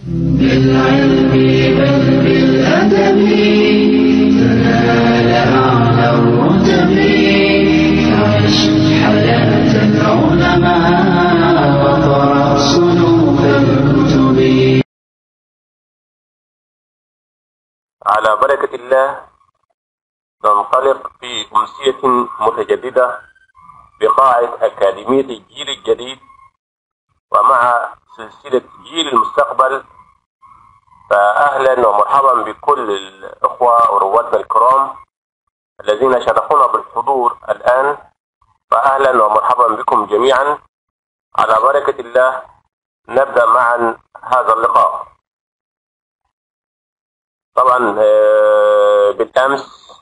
بالعلم بل بالأدب تنال أعلى الرتب عش حياة العلماء وقرأ صنوف الكتب على بركة الله ننطلق في أمسية متجددة بقاعة أكاديمية الجيل الجديد ومع سلسلة جيل المستقبل فأهلا ومرحبا بكل الإخوة وروادنا الكرام الذين شرفونا بالحضور الآن فأهلا ومرحبا بكم جميعا على بركة الله نبدأ معا هذا اللقاء طبعا آه، بالأمس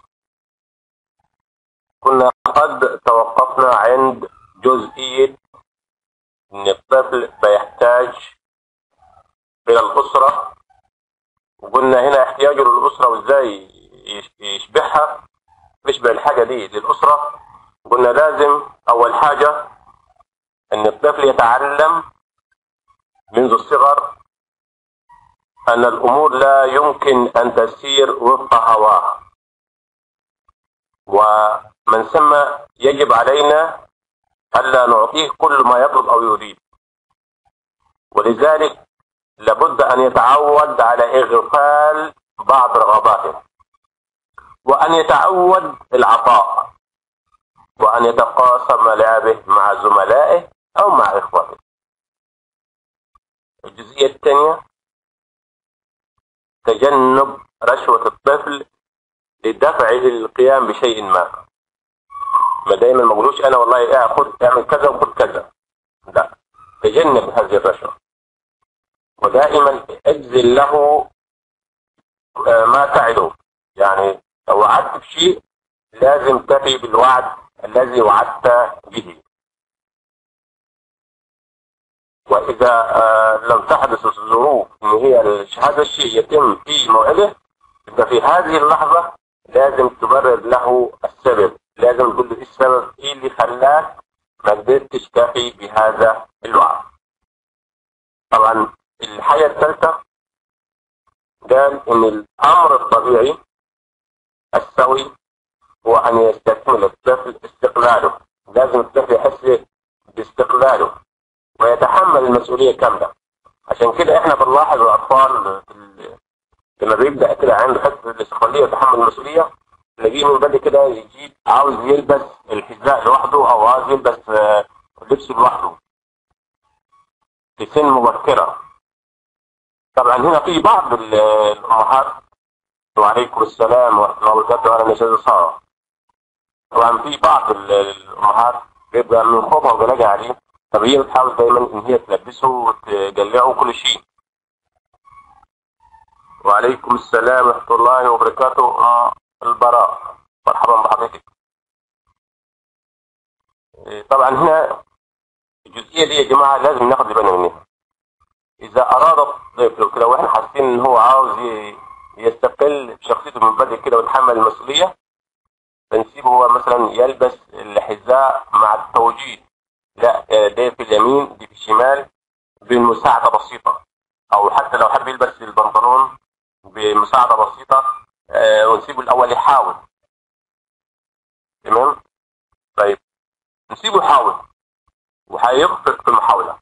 كنا قد توقفنا عند جزئية إن الطفل بيحتاج إلى الأسرة وقلنا هنا احتياجه للأسرة وإزاي يش- يشبعها يشبع الحاجة دي للأسرة قلنا لازم أول حاجة إن الطفل يتعلم منذ الصغر أن الأمور لا يمكن أن تسير وفق هواه ومن ثم يجب علينا ألا نعطيه كل ما يطلب أو يريد ولذلك لابد أن يتعود على إغفال بعض رغباته وأن يتعود العطاء وأن يتقاسم ملاعبه مع زملائه أو مع إخوته الجزئية الثانية تجنب رشوة الطفل لدفعه للقيام بشيء ما ما دايما ما اقولوش انا والله ايه خد اعمل كذا وخد كذا لا تجنب هذه الرشوة ودائما اجزل له آه، ما تعده يعني لو وعدت بشيء لازم تفي بالوعد الذي وعدت به وإذا آه، لم تحدث الظروف إن هي هذا الشيء يتم في موعده يبقى في هذه اللحظة لازم تبرر له السبب لازم تقول له إيه السبب إيه اللي خلاك ما قدرتش تفي بهذا الوعد طبعا الحاجة الثالثة قال إن الأمر الطبيعي السوي هو أن يستكمل الطفل استقلاله لازم الطفل يحس باستقلاله ويتحمل المسؤولية كاملة عشان كده احنا بنلاحظ الأطفال في ال- لما بيبدأ كده عنده حتة الاستقلالية وتحمل المسؤولية تلاقيه من بدري كده يجيب عاوز يلبس الحذاء لوحده أو عاوز يلبس آه، لبسه لوحده في سن مبكرة طبعا هنا في بعض ال- الأمهات وعليكم السلام ورحمة الله وبركاته أهلا يا أستاذ سارة طبعا في بعض ال- الأمهات بيبقى من خوفها وجلاجة عليه طب هي بتحاول دايما إن هي تلبسه وتجلعه كل شيء وعليكم السلام ورحمة الله وبركاته آه البراء مرحبا بحضرتك إيه، طبعا هنا الجزئية دي يا جماعة لازم ناخد بالنا منها إذا أراد الطفل كده وإحنا حاسين إن هو عاوز ي- يستقل بشخصيته من بدري كده ويتحمل المسؤولية فنسيبه هو مثلا يلبس الحذاء مع التوجيه لا آه، ده في اليمين دي في الشمال بمساعدة بسيطة أو حتى لو حب يلبس البنطلون بمساعدة بسيطة آه، ونسيبه الأول يحاول تمام طيب نسيبه يحاول وهيخطئ في المحاولة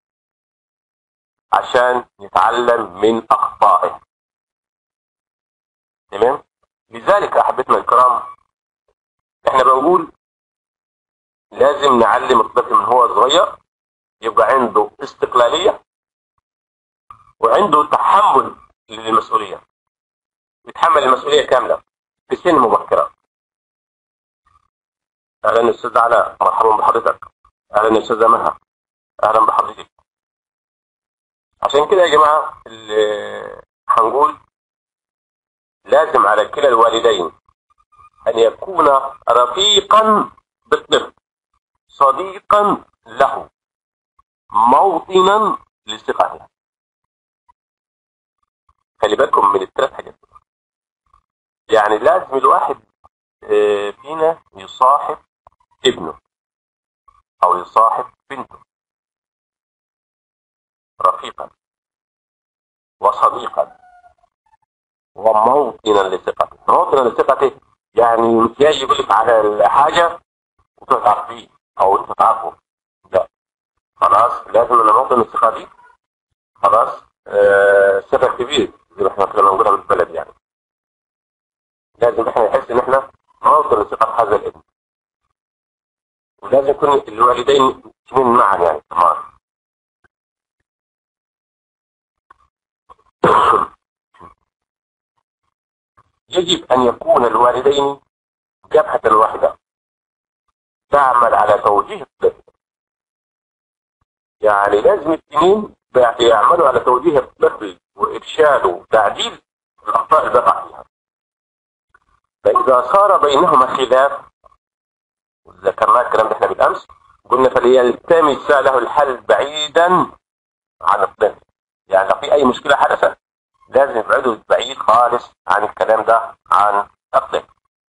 عشان يتعلم من أخطائه تمام لذلك أحبتنا الكرام احنا بنقول لازم نعلم الطفل من هو صغير يبقى عنده استقلالية وعنده تحمل للمسؤولية يتحمل المسؤولية كاملة في سن مبكرة أهلا يا أستاذ علاء مرحبا بحضرتك أهلا يا أستاذة مها أهلا بحضرتك عشان كده يا جماعة ال- هنقول لازم على كلا الوالدين أن يكون رفيقا بالطفل صديقا له موطنا لثقته خلي بالكم من الثلاث حاجات يعني لازم الواحد آه، فينا يصاحب ابنه او يصاحب بنته رفيقا وصديقا وموطنا لثقته موطنا لثقته يعني يجي يقول لك على حاجة وتقع فيه أو أنت تعرفه لا خلاص لازم أنا موطن الثقة دي خلاص آه ثقة كبير زي ما احنا كنا بنقولها بالبلد يعني لازم احنا نحس ان احنا موطن الثقة في هذا الابن ولازم يكون الوالدين اثنين معا يعني تمام يجب أن يكون الوالدين جبهة واحدة تعمل على توجيه الطفل يعني لازم الاثنين يعملوا على توجيه الطفل وإرشاده وتعديل الأخطاء اللي بقع فيها فإذا صار بينهما خلاف ذكرنا الكلام ده احنا بالأمس قلنا فليلتمس له الحل بعيدا عن الطفل يعني لو في أي مشكلة حدثت لازم يبعدوا بعيد خالص عن الكلام ده عن الطفل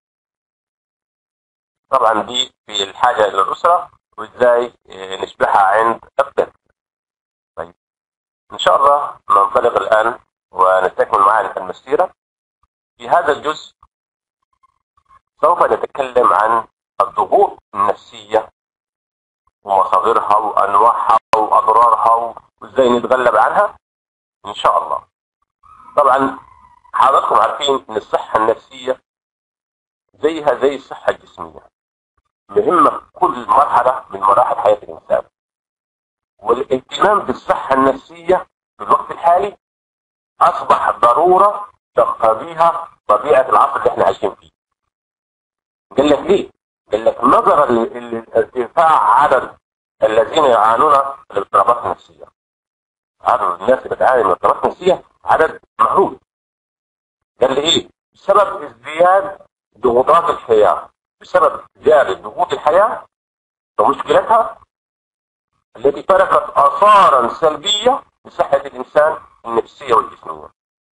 طبعا دي في الحاجة إلى الأسرة وإزاي نشبهها عند الطفل طيب إن شاء الله ننطلق الآن ونستكمل معنا المسيرة في هذا الجزء سوف نتكلم عن الضغوط النفسية ومصادرها وأنواعها وأضرارها وإزاي نتغلب عنها إن شاء الله طبعا حضراتكم عارفين ان الصحة النفسية زيها زي الصحة الجسمية مهمة في كل مرحلة من مراحل حياة الإنسان والاهتمام بالصحة النفسية في الوقت الحالي أصبح ضرورة تقتضيها طبيعة العصر اللي احنا عايشين فيه قال لك ليه؟ قال لك نظرا لارتفاع عدد الذين يعانون من اضطرابات نفسية عدد الناس اللي بتعاني من اضطرابات نفسية عدد مهول قال لي ايه بسبب ازدياد ضغوطات الحياة بسبب زيادة ضغوط الحياة ومشكلتها التي تركت آثارا سلبية لصحة الإنسان النفسية والجسمية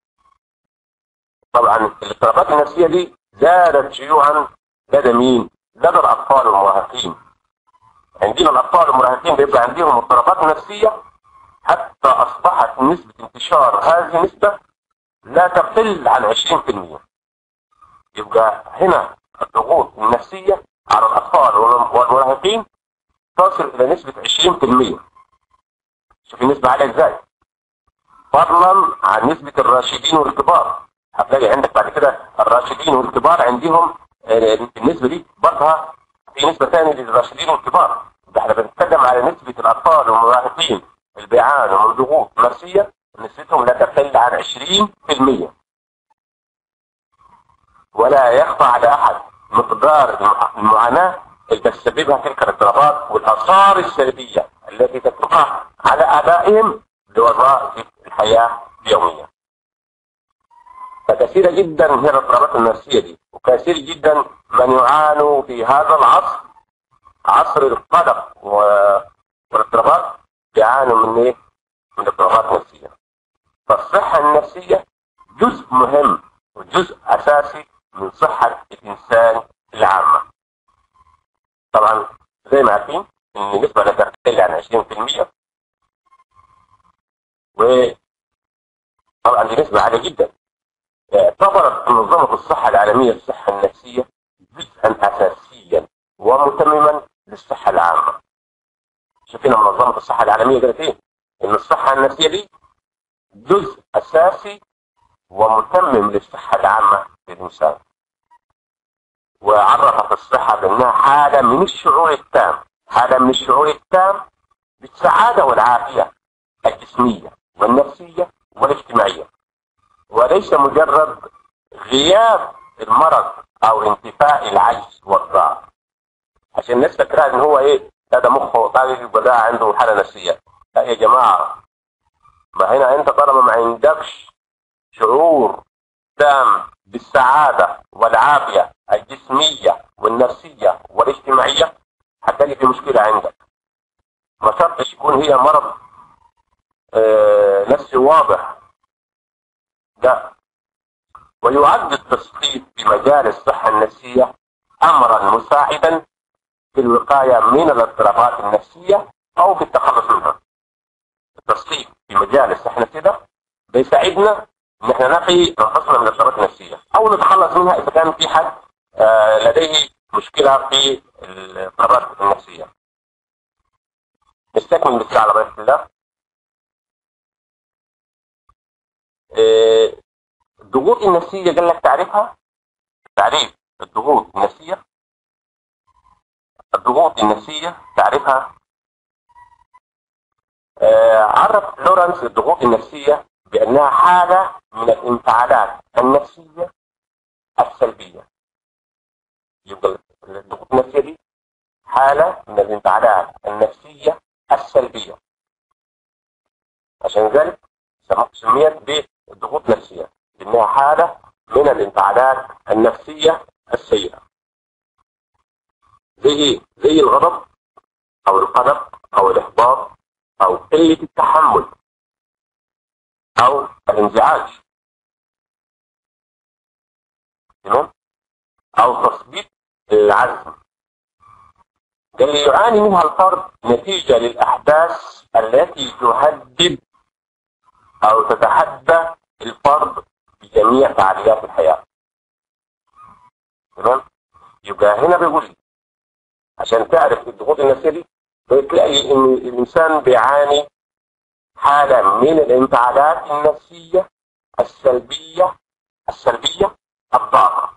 طبعا الاضطرابات النفسية دي زادت شيوعا لدى مين؟ لدى الأطفال والمراهقين عندنا الأطفال والمراهقين بيبقى عندهم اضطرابات نفسية حتى أصبحت نسبة انتشار هذه النسبة لا تقل عن 20% يبقى هنا الضغوط النفسية على الأطفال والمراهقين تصل إلى نسبة 20% شوف النسبة عالية إزاي فضلا عن نسبة الراشدين والكبار هتلاقي عندك بعد كده الراشدين والكبار عندهم النسبة دي برضها في نسبة ثانية للراشدين والكبار ده احنا بنتكلم على نسبة الأطفال والمراهقين اللي بيعانوا من ضغوط نفسية نسبتهم لا تقل عن 20% ولا يخفى على أحد مقدار المعاناة اللي تسببها تلك الاضطرابات والآثار السلبية التي تتركها على آبائهم لوظائف الحياة اليومية فكثيرة جدا هي الاضطرابات النفسية دي وكثير جدا من يعانوا في هذا العصر عصر القلق والاضطرابات يعانوا من ايه؟ من اضطرابات نفسية فالصحة النفسية جزء مهم وجزء أساسي من صحة الإنسان العامة طبعا زي ما عارفين إن النسبة لا تقل عن 20% و طبعا دي نسبة عالية جدا اعتبرت منظمة الصحة العالمية الصحة النفسية جزءا أساسيا ومتمما للصحة العامة شوفينا منظمة الصحة العالمية قالت ايه؟ ان الصحة النفسية دي جزء اساسي ومتمم للصحة العامة للانسان وعرفت الصحة بانها حالة من الشعور التام حالة من الشعور التام بالسعادة والعافية الجسمية والنفسية والاجتماعية وليس مجرد غياب المرض او انتفاء العجز والضعف عشان الناس فاكره ان هو ايه هذا مخه طالب يبقى ده عنده حالة نفسية لا يا جماعة ما هنا انت طالما ما عندكش شعور تام بالسعادة والعافية الجسمية والنفسية والاجتماعية هتلاقي في مشكلة عندك ما شرطش يكون هي مرض آه نفسي واضح لا ويعد التثقيف في مجال الصحة النفسية أمرا مساعدا في الوقاية من الاضطرابات النفسية أو في التخلص منها التصنيف في مجال الصحة النفسية ده بيساعدنا ان احنا نقي انفسنا من الاضطرابات النفسيه او نتخلص منها اذا كان في حد آه، لديه مشكله في القرارات النفسيه. نستكمل بالساعه على بركه الله. آه، الضغوط النفسيه قال لك تعرفها؟ تعريف الضغوط النفسيه الضغوط النفسيه تعرفها آه، عرف لورنس الضغوط النفسيه بانها حاله من الانفعالات النفسيه السلبيه يبقى الضغوط النفسيه دي حاله من الانفعالات النفسيه السلبيه عشان ذلك سم- سميت بالضغوط النفسيه لانها حاله من الانفعالات النفسيه السيئه زي ايه؟ زي الغضب او القلق او الاحباط او قله التحمل او الانزعاج تمام او تثبيت العزم قال لي يعاني منها الفرد نتيجة للأحداث التي تهدد أو تتحدى الفرد بجميع فعاليات الحياة تمام يبقى هنا بيقول لي عشان تعرف الضغوط النفسية دي بتلاقي إن الإنسان بيعاني حالة من الانفعالات النفسية السلبية السلبية الضارة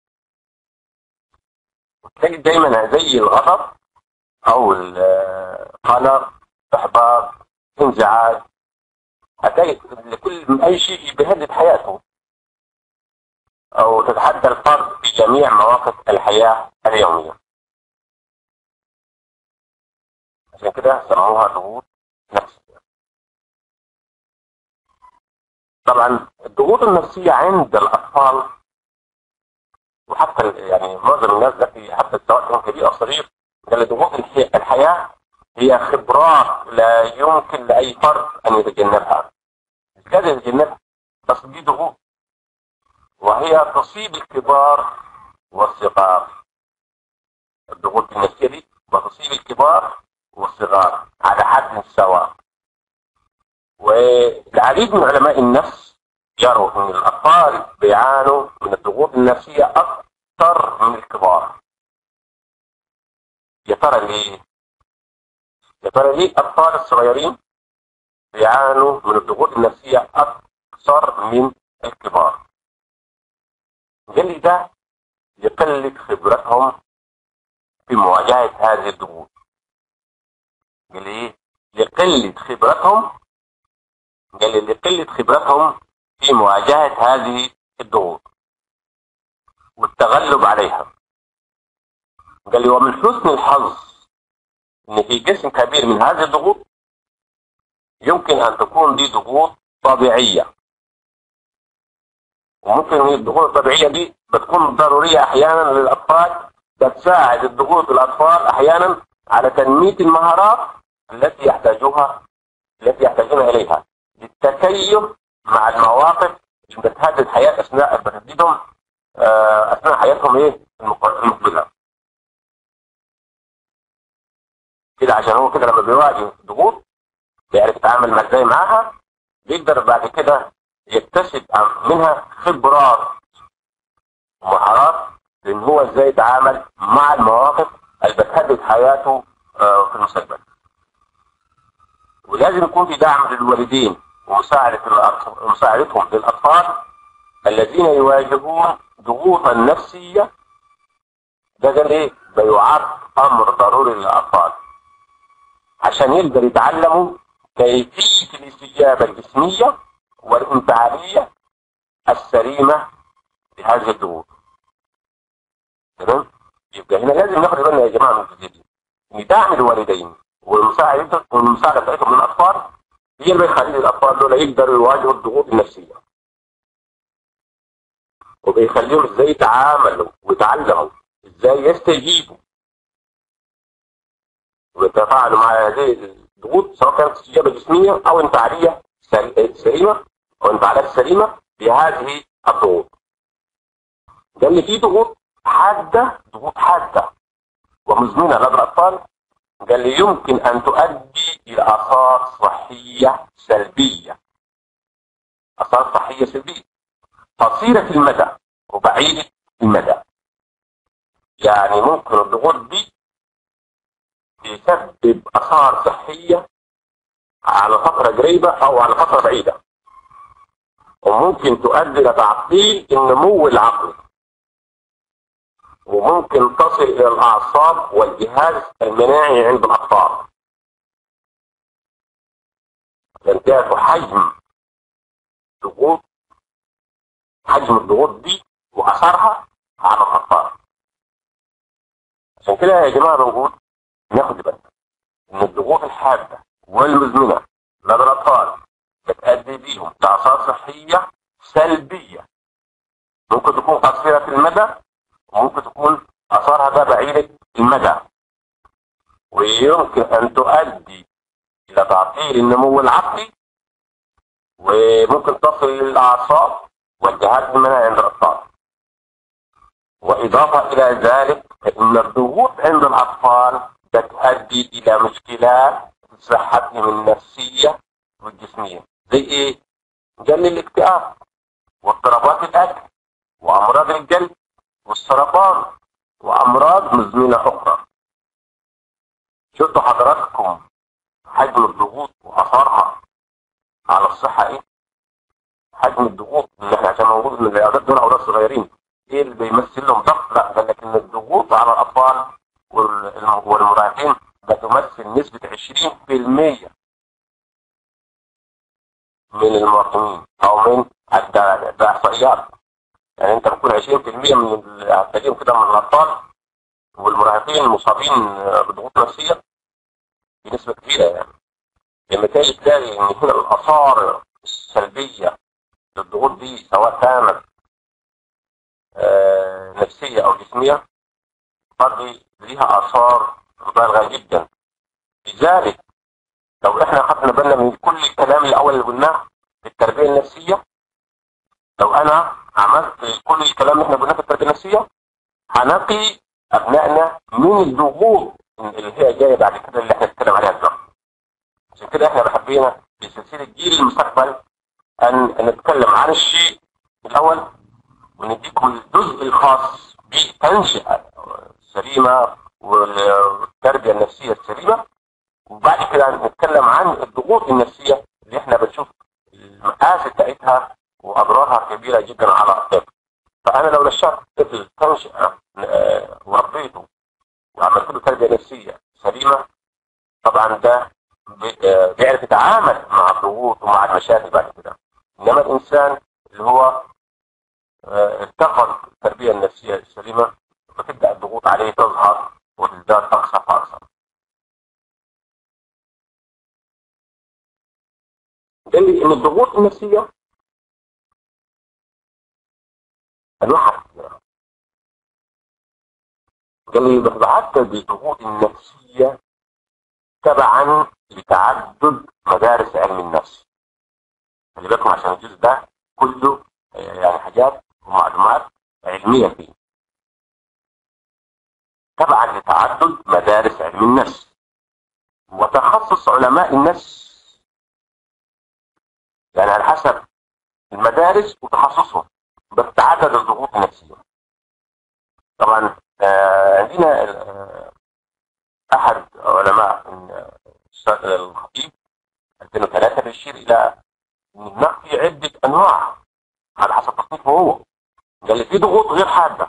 تلاقي دايما زي الغضب او القلق احباط انزعاج هتلاقي لكل اي شيء بيهدد حياته او تتحدى الفرد في جميع مواقف الحياه اليوميه عشان كده سموها ضغوط نفسيه طبعا الضغوط النفسيه عند الاطفال وحتى يعني معظم الناس ده حتى سواء كان كبير او صغير قال ضغوط الحي- الحياه هي خبرات لا يمكن لاي فرد ان يتجنبها مش قادر يتجنبها بس دي ضغوط وهي تصيب الكبار والصغار الضغوط النفسيه دي بتصيب الكبار والصغار على حد سواء والعديد من علماء النفس يروا ان الاطفال بيعانوا من الضغوط النفسيه اكثر من الكبار يا ترى ليه؟ يا ترى ليه الاطفال الصغيرين بيعانوا من الضغوط النفسيه اكثر من الكبار؟ قال لي ده يقلل خبرتهم في مواجهه هذه الضغوط. قال لي ايه؟ يقلل خبرتهم قال لي يقلل خبرتهم في مواجهة هذه الضغوط والتغلب عليها قال لي ومن حسن الحظ ان في جسم كبير من هذه الضغوط يمكن ان تكون دي ضغوط طبيعية وممكن هي الضغوط الطبيعية دي بتكون ضرورية احيانا للاطفال بتساعد الضغوط الاطفال احيانا على تنمية المهارات التي يحتاجوها التي يحتاجون اليها للتكيف مع المواقف اللي بتهدد حياة أثناء بتهددهم آه، أثناء حياتهم إيه المق- المقبلة. كده عشان هو كده لما بيواجه ضغوط بيعرف يتعامل مع ازاي معاها بيقدر بعد كده يكتسب منها خبرات ومهارات لان هو ازاي يتعامل مع المواقف اللي بتهدد حياته آه، في المستقبل. ولازم يكون في دعم للوالدين ومساعدة الأطف- ومساعدتهم للأطفال الذين يواجهون ضغوطا نفسية ده قال ايه؟ بيعد أمر ضروري للأطفال عشان يقدر يتعلموا كيفية الاستجابة الجسمية والانفعالية السليمة لهذه الضغوط. تمام؟ يبقى هنا لازم ناخد بالنا يا جماعة من الجزئية دي. إن دعم الوالدين والمساعدة والمساعدة بتاعتهم للأطفال هي اللي بيخلي الأطفال دول يقدروا يواجهوا الضغوط النفسية. وبيخليهم ازاي يتعاملوا ويتعلموا ازاي يستجيبوا ويتفاعلوا مع هذه الضغوط سواء كانت استجابة جسمية أو انفعالية سل- سليمة أو انفعالات سليمة بهذه الضغوط. ده اللي فيه ضغوط حادة ضغوط حادة ومزمنة لدى الأطفال قال لي يمكن أن تؤدي إلى آثار صحية سلبية اثار صحيه سلبيه قصيره المدى وبعيده المدى يعني ممكن الضغوط دي تسبب اثار صحيه على فتره قريبه او على فتره بعيده وممكن تؤدي لتعطيل النمو العقلي وممكن تصل الى الاعصاب والجهاز المناعي عند الاطفال ينتهي حجم ضغوط حجم الضغوط دي واثرها على الاطفال عشان كده يا جماعه بنقول ناخد بالنا ان الضغوط الحاده والمزمنه لدى الاطفال بتؤدي بيهم لاثار صحيه سلبيه ممكن تكون قصيره المدى وممكن تكون اثارها ده بعيده المدى ويمكن ان تؤدي الى تعطيل النمو العقلي وممكن تصل للاعصاب والجهاز المناعي عند الاطفال واضافه الى ذلك فان الضغوط عند الاطفال بتؤدي الى مشكلات في صحتهم النفسيه والجسميه زي ايه؟ جل الاكتئاب واضطرابات الاكل وامراض الجلد والسرطان وامراض مزمنه اخرى شفتوا حضراتكم حجم الضغوط واثارها على الصحه ايه؟ حجم الضغوط اللي احنا عشان نقول ان الاولاد دول اولاد صغيرين ايه اللي بيمثل لهم ضغط؟ لا ده لكن الضغوط على الاطفال وال- والمراهقين بتمثل نسبه 20% من المواطنين او من الد- الاحصائيات يعني انت بتكون 20% من ال- هتلاقيهم كده من الاطفال والمراهقين المصابين بضغوط نفسيه بنسبه كبيره يعني لما تيجي تلاقي ان هنا الاثار السلبيه للضغوط دي سواء كانت آه، نفسيه او جسميه قد ليها اثار بالغه جدا لذلك لو احنا اخذنا بالنا من كل الكلام الاول اللي قلناه في التربيه النفسيه لو انا عملت كل الكلام اللي احنا قلناه في التربيه النفسيه هنقي ابنائنا من الضغوط اللي هي جايه بعد كده اللي احنا بنتكلم عليها دلوقتي عشان كده احنا حبينا في سلسله جيل المستقبل ان نتكلم عن الشيء الاول ونديكم الجزء الخاص بالتنشئه السليمه والتربيه النفسيه السليمه وبعد كده نتكلم عن الضغوط النفسيه اللي احنا بنشوف المآسي بتاعتها واضرارها كبيره جدا على الطفل فانا لو نشأت طفل تنشئه آه، وربيته وعملت له تربيه نفسيه سليمه طبعا ده بي- آه، بيعرف يتعامل مع الضغوط ومع المشاكل بعد كده انما الانسان اللي هو آه، اتخذ التربيه النفسيه السليمه فتبدا الضغوط عليه تظهر وتزداد اكثر فاكثر قال لي ان الضغوط النفسيه انواعها كثيره قال لي بتتعدد الضغوط النفسيه تبعا لتعدد مدارس علم النفس خلي بالكم عشان الجزء ده كله آه، يعني حاجات ومعلومات علميه فيه تبعا لتعدد مدارس علم النفس وتخصص علماء النفس يعني على حسب المدارس وتخصصهم بتتعدد الضغوط النفسيه طبعا آه، عندنا آه، احد علماء من، آه، الأستاذ الخطيب 2003 بيشير الى ان هناك في عده انواع على حسب تصنيفه هو قال لي في ضغوط غير حاده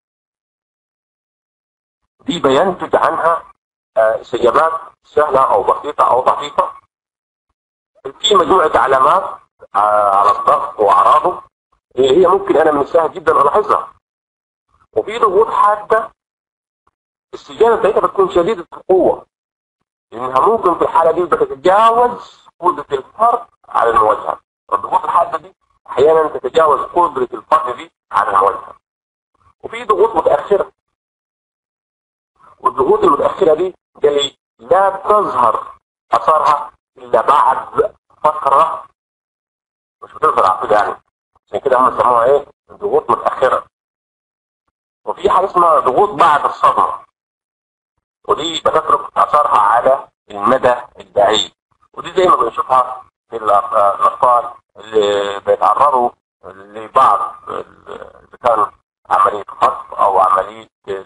دي بينتج عنها آه، سيابات سهله او بسيطه او ضعيفه في مجموعه علامات آه، على الضغط واعراضه اللي هي ممكن انا من السهل جدا الاحظها وفي ضغوط حاده السجانه بتاعتها بتكون شديده القوه لانها ممكن في الحاله دي بتتجاوز قدره الفرد على المواجهه الضغوط الحاده دي احيانا تتجاوز قدره الفرد دي على المواجهه وفي ضغوط متاخره والضغوط المتاخره دي قال لي لا تظهر اثارها الا بعد فتره مش بتظهر على طول يعني عشان كده هم سموها ايه ضغوط متاخره وفي حاجه اسمها ضغوط بعد الصدمه ودي بتترك اثارها على المدى البعيد ودي زي ما بنشوفها في الأط- الاطفال اللي بيتعرضوا لبعض اذا كان عمليه خطف او عمليه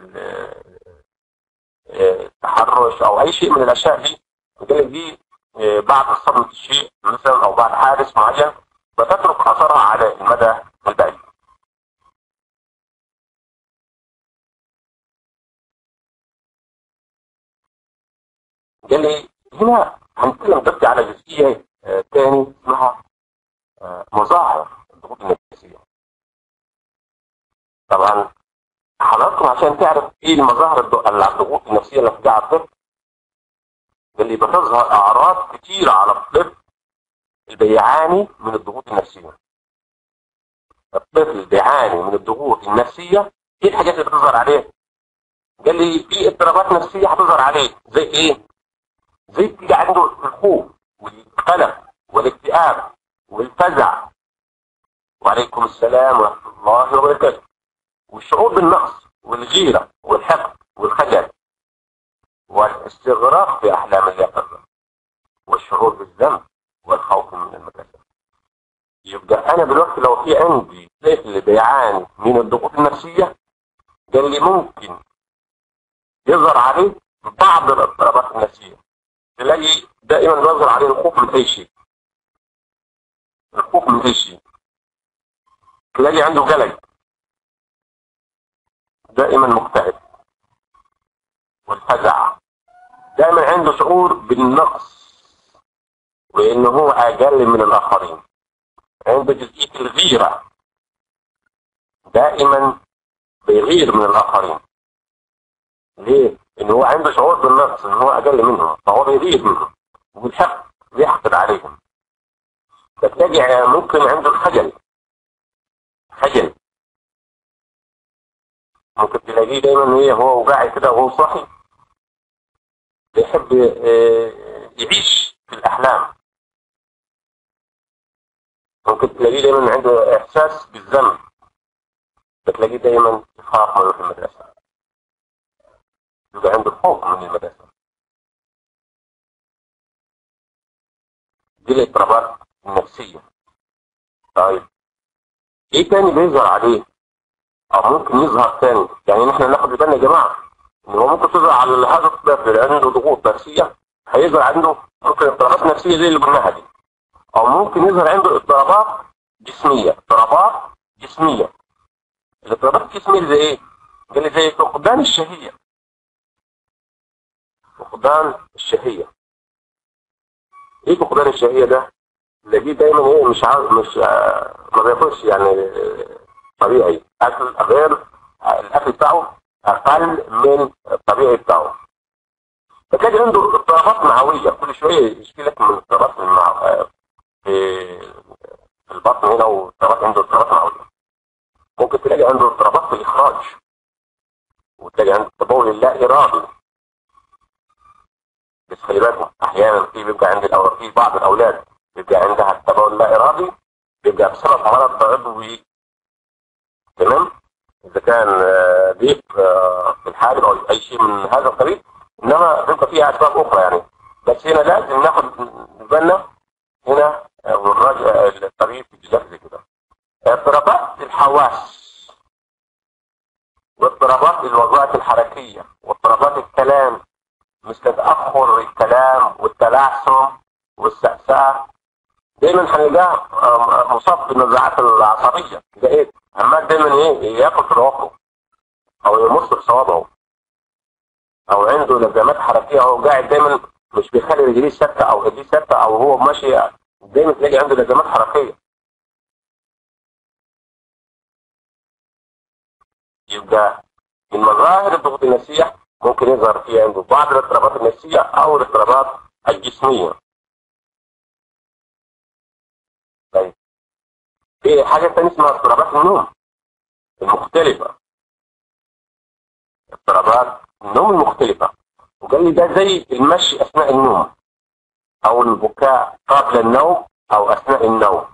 التحرش او اي شيء من الاشياء دي قال دي بعد صدمه الشيء مثلا او بعد حادث معين بتترك اثرها على المدى البعيد قال لي هنا هنتكلم دلوقتي على جزئيه تاني اسمها مظاهر الضغوط النفسيه طبعا حضراتكم عشان تعرف ايه المظاهر الضغوط النفسيه اللي بتجي على الطفل اللي بتظهر اعراض كتيره على الطفل اللي بيعاني من الضغوط النفسيه الطفل بيعاني من الضغوط النفسيه ايه الحاجات اللي بتظهر عليه قال لي في اضطرابات نفسيه هتظهر عليه زي ايه زي بتيجي عنده الخوف والقلق والاكتئاب والفزع وعليكم السلام ورحمه الله وبركاته والشعور بالنقص والغيره والحقد والخجل والاستغراق في احلام اليقظه والشعور بالذنب والخوف من المدرسه يبقى انا دلوقتي لو في عندي طفل بيعاني من الضغوط النفسيه قال لي ممكن يظهر عليه بعض الاضطرابات النفسيه تلاقي دائما بيظهر عليه الخوف من اي شيء الخوف من اي شيء تلاقي عنده قلق دائما مكتئب والفزع دائما عنده شعور بالنقص وانه هو اقل من الاخرين عنده جزئيه الغيره دائما بيغير من الاخرين ليه؟ ان هو عنده شعور بالنقص ان هو اقل منهم فهو بيغير منهم والحق بيحقد عليهم فتلاقي ممكن عنده الخجل خجل ممكن تلاقيه دايما ايه هو قاعد كده وهو صاحي بيحب يعيش في الاحلام ممكن تلاقيه دايما عنده احساس بالذنب بتلاقيه دايما يخاف ما يروح المدرسه يبقى عنده خوف من المدرسه دي الاضطرابات النفسيه طيب ايه تاني بيظهر عليه او ممكن يظهر تاني يعني نحن ناخد بالنا يا جماعه ان هو ممكن تظهر على هذا الطفل اللي عنده ضغوط نفسيه هيظهر عنده ممكن اضطرابات نفسيه زي اللي قلناها دي او ممكن يظهر عنده اضطرابات جسميه اضطرابات جسميه الاضطرابات الجسميه زي ايه؟ قال لي زي فقدان الشهيه فقدان الشهيه ايه فقدان الشهيه ده؟ تلاقيه دايما ايه مش عارف مش ما بياكلش يعني طبيعي اكل غير الاكل بتاعه اقل من الطبيعي بتاعه فتلاقي عنده اضطرابات معويه كل شويه يشكي لك من اضطرابات المع... في البطن هنا واضطرابات عنده اضطرابات معويه ممكن تلاقي عنده اضطرابات في الاخراج وتلاقي عنده تبول اللا ارادي بس خلي بالكم احيانا في بيبقى عند الأو... في بعض الاولاد بيبقى عندها التبول اللا ارادي بيبقى بسبب مرض عضوي تمام اذا كان ضيق في الحالب او اي شيء من هذا القبيل انما بيبقى فيها اسباب اخرى يعني بس هنا لازم ناخد بالنا هنا والراجع الطبيب في جزء زي كده اضطرابات الحواس واضطرابات الوظائف الحركيه واضطرابات الكلام مثل تاخر الكلام والتلعثم والسأساء دايما هنلاقيه مصاب بالنزاعات العصبيه ده ايه عمال دايما ايه ياكل في رواقه او يمص في صوابعه او عنده لزمات حركيه او قاعد دايما مش بيخلي رجليه ثابته او ايديه ثابته او هو ماشي دايما تلاقي عنده لزمات حركيه يبقى من مظاهر الضغوط النفسيه ممكن يظهر فيها عنده بعض الاضطرابات النفسيه او الاضطرابات الجسميه طيب في حاجه ثانيه اسمها اضطرابات النوم المختلفه اضطرابات النوم المختلفه وقال لي ده زي المشي اثناء النوم او البكاء قبل النوم او اثناء النوم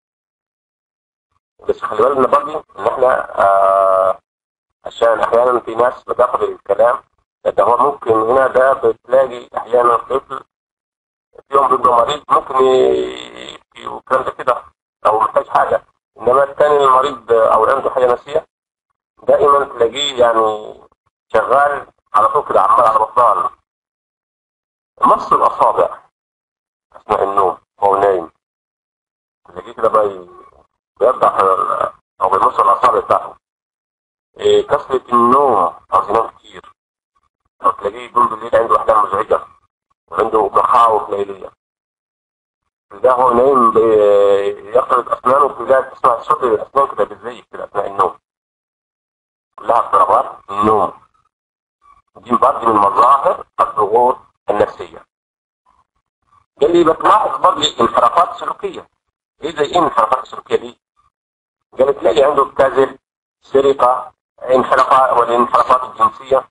بس خلي بالنا برضه ان احنا آه عشان احيانا في ناس بتاخد الكلام ده هو ممكن هنا ده بتلاقي احيانا طفل في يوم بيبقى مريض ممكن يبكي والكلام ده كده او محتاج حاجه انما الثاني المريض او عنده حاجه نفسيه دائما تلاقيه يعني شغال على طول كده عمال على بطال مص الاصابع اثناء النوم وهو نايم تلاقيه كده بقى بيرضع او بيمص الاصابع بتاعته إيه كسرة النوم او ينام كتير او تلاقيه يقوم بالليل عنده احلام مزعجه وعنده مخاوف ليليه ده هو نايم بيقرض اسنانه تلاقي تسمع صوت الاسنان كده بتزيق كده اثناء النوم كلها اضطرابات النوم دي برضه من مظاهر الضغوط النفسيه قال لي بتلاحظ برضه انحرافات سلوكيه ايه زي ايه الانحرافات السلوكيه دي؟ قال تلاقي عنده كذب سرقه انحرافات والانحرافات الجنسيه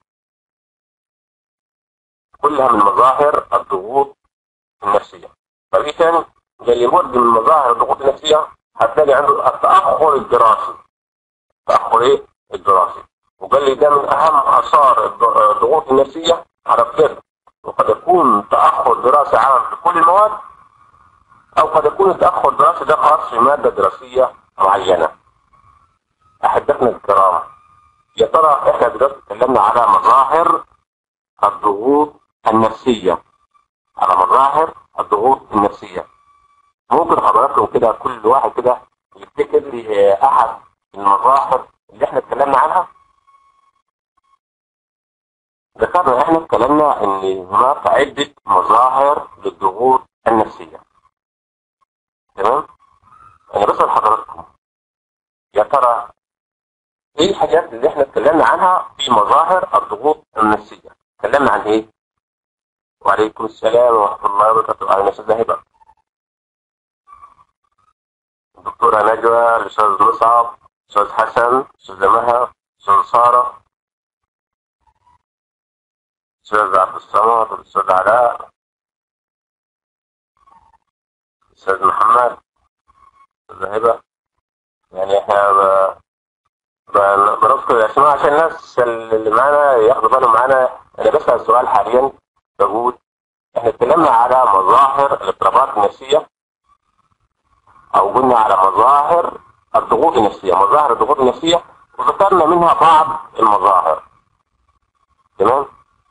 كلها من مظاهر الضغوط النفسيه طب ايه تاني؟ قال لي برضه من مظاهر الضغوط النفسيه هتلاقي عنده التاخر الدراسي التاخر ايه؟ الدراسي وقال لي ده من اهم اثار الضغوط النفسيه على الطفل وقد يكون تاخر دراسي عام في كل المواد او قد يكون التاخر الدراسي ده خاص في ماده دراسيه معينه احبتنا الكرام يا ترى احنا دلوقتي اتكلمنا على مظاهر الضغوط النفسيه على مظاهر الضغوط النفسيه ممكن حضراتكم كده كل واحد كده يفتكر لي احد المظاهر اللي احنا اتكلمنا عنها ذكرنا احنا اتكلمنا ان هناك عدة مظاهر للضغوط النفسية تمام انا بسأل حضراتكم يا ترى ايه الحاجات اللي احنا اتكلمنا عنها في مظاهر الضغوط النفسية اتكلمنا عن ايه وعليكم السلام ورحمة الله وبركاته اهلا استاذ هبة الدكتورة نجوى الاستاذ مصعب استاذ حسن استاذ مها استاذ سارة استاذ عبد الصمد الاستاذ علاء استاذ محمد استاذ هبة يعني احنا ب... ب... بنذكر الاسماء عشان الناس اللي معانا ياخدوا بالهم معانا انا بسأل سؤال حاليا بقول احنا اتكلمنا على مظاهر الاضطرابات النفسية او قلنا على مظاهر الضغوط النفسية مظاهر الضغوط النفسية وذكرنا منها بعض المظاهر تمام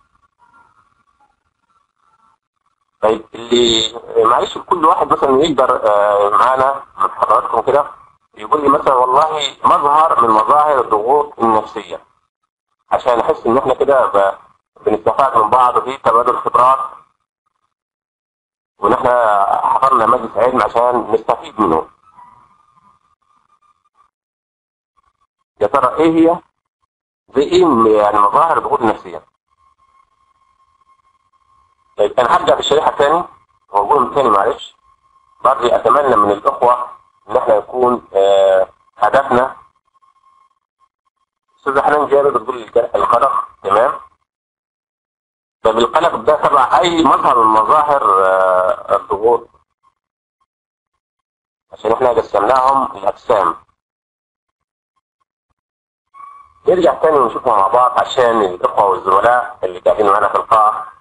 طيب اللي معلش كل واحد مثلا يقدر آه معانا من حضراتكم كده يقول لي مثلا والله مظهر من مظاهر الضغوط النفسية عشان نحس ان احنا كده ب... بنستفاد من بعض في تبادل خبرات وان احنا حضرنا مجلس علم عشان نستفيد منه يا ترى ايه هي زي ايه يعني مظاهر الضغوط النفسيه طيب انا هبدا بالشريحه الثاني واقول تاني معلش برضه اتمنى من الاخوه ان احنا يكون آه هدفنا استاذ حنان جابر بتقول القلق تمام طب القلق ده تبع اي مظهر من مظاهر آه الضغوط عشان احنا قسمناهم الاقسام نرجع تاني ونشوفهم مع بعض عشان الاخوه والزملاء اللي قاعدين معانا في القاعه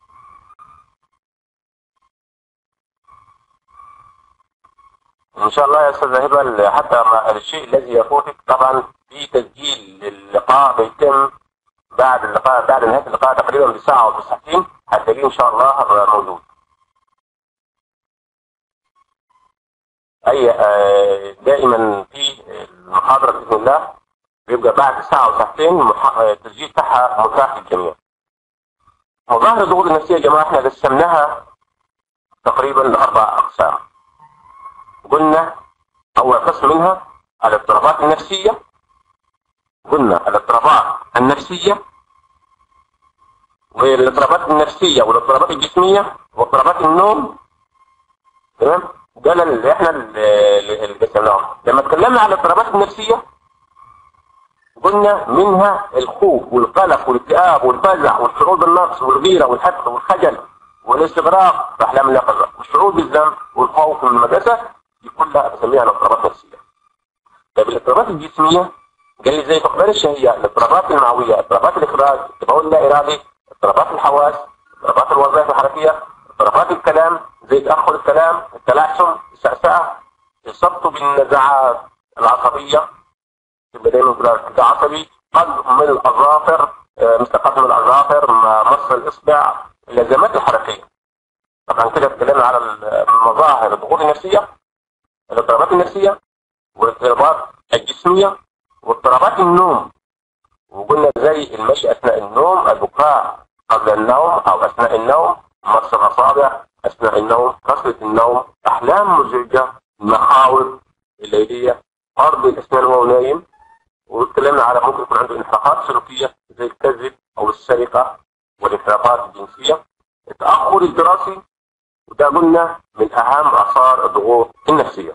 ان شاء الله يا استاذ هبه حتى الشيء الذي يفوتك طبعا في تسجيل اللقاء بيتم بعد اللقاء بعد نهايه اللقاء تقريبا بساعه او بساعتين هتلاقيه ان شاء الله موجود. اي دائما في المحاضره باذن الله بيبقى بعد ساعه او ساعتين التسجيل بتاعها متاح للجميع. مظاهر الضغوط النفسيه يا جماعه احنا قسمناها تقريبا لاربع اقسام. قلنا أول قسم منها الاضطرابات النفسية قلنا الاضطرابات النفسية والاضطرابات النفسية والاضطرابات الجسمية واضطرابات النوم تمام ده اللي احنا اللي قسمناهم لما اتكلمنا على الاضطرابات النفسية قلنا منها الخوف والقلق والاكتئاب والفزع والشعور بالنقص والغيرة والحسد والخجل والاستغراق في احلام اليقظة والشعور بالذنب والخوف من المدرسة دي كلها بسميها الاضطرابات النفسيه. طيب الاضطرابات الجسميه قال لي زي فقدان الشهيه، الاضطرابات المعويه، اضطرابات الاخراج، التبول اللا ارادي، اضطرابات الحواس، اضطرابات الوظائف الحركيه، اضطرابات الكلام زي تاخر الكلام، التلعثم، السعسعه، إصابته بالنزعات العصبية يبقى دايما كده عصبي قدم من الأظافر آه، مثل قدم الأظافر مص الإصبع اللازمات الحركية طبعا كده اتكلمنا على المظاهر الضغوط النفسية الاضطرابات النفسية والاضطرابات الجسمية واضطرابات النوم وقلنا زي المشي أثناء النوم البكاء قبل النوم أو أثناء النوم مص الأصابع أثناء النوم كسرة النوم أحلام مزعجة المخاوف الليلية قرض الأسنان وهو نايم واتكلمنا على ممكن يكون عنده انحرافات سلوكية زي الكذب أو السرقة والانحرافات الجنسية التأخر الدراسي وده قلنا من أهم آثار الضغوط النفسية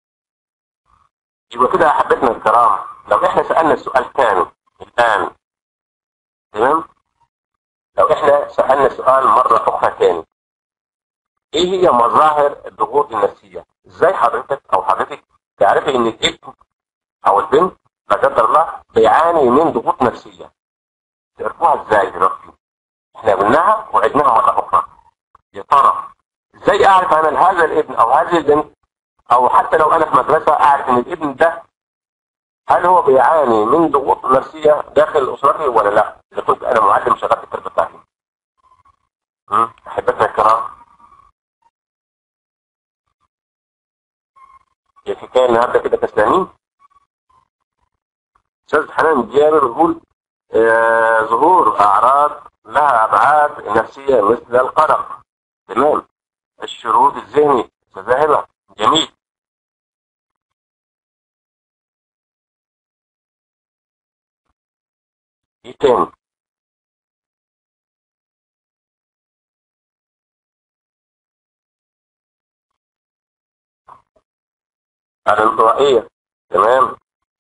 يبقى كده أحبتنا الكرام لو إحنا سألنا السؤال تاني الآن تمام لو إحنا سألنا السؤال مرة أخرى تاني إيه هي مظاهر الضغوط النفسية؟ إزاي حضرتك أو حضرتك تعرفي إن الابن أو البنت لا قدر الله بيعاني من ضغوط نفسية تعرفوها إزاي دلوقتي؟ إحنا قلناها وعدناها مرة أخرى يا ترى ازاي اعرف انا هذا الابن او هذه البنت او حتى لو انا في مدرسة اعرف ان الابن ده هل هو بيعاني من ضغوط نفسية داخل اسرته ولا لا اذا كنت انا معلم شغال في التربية التعليم احبتنا الكرام الحكاية النهارده كده كسلانين استاذ حنان جابر بيقول آه ظهور اعراض لها ابعاد نفسية مثل القلق تمام الشرود الذهني تذاهبة جميل ايه تاني الانطوائية تمام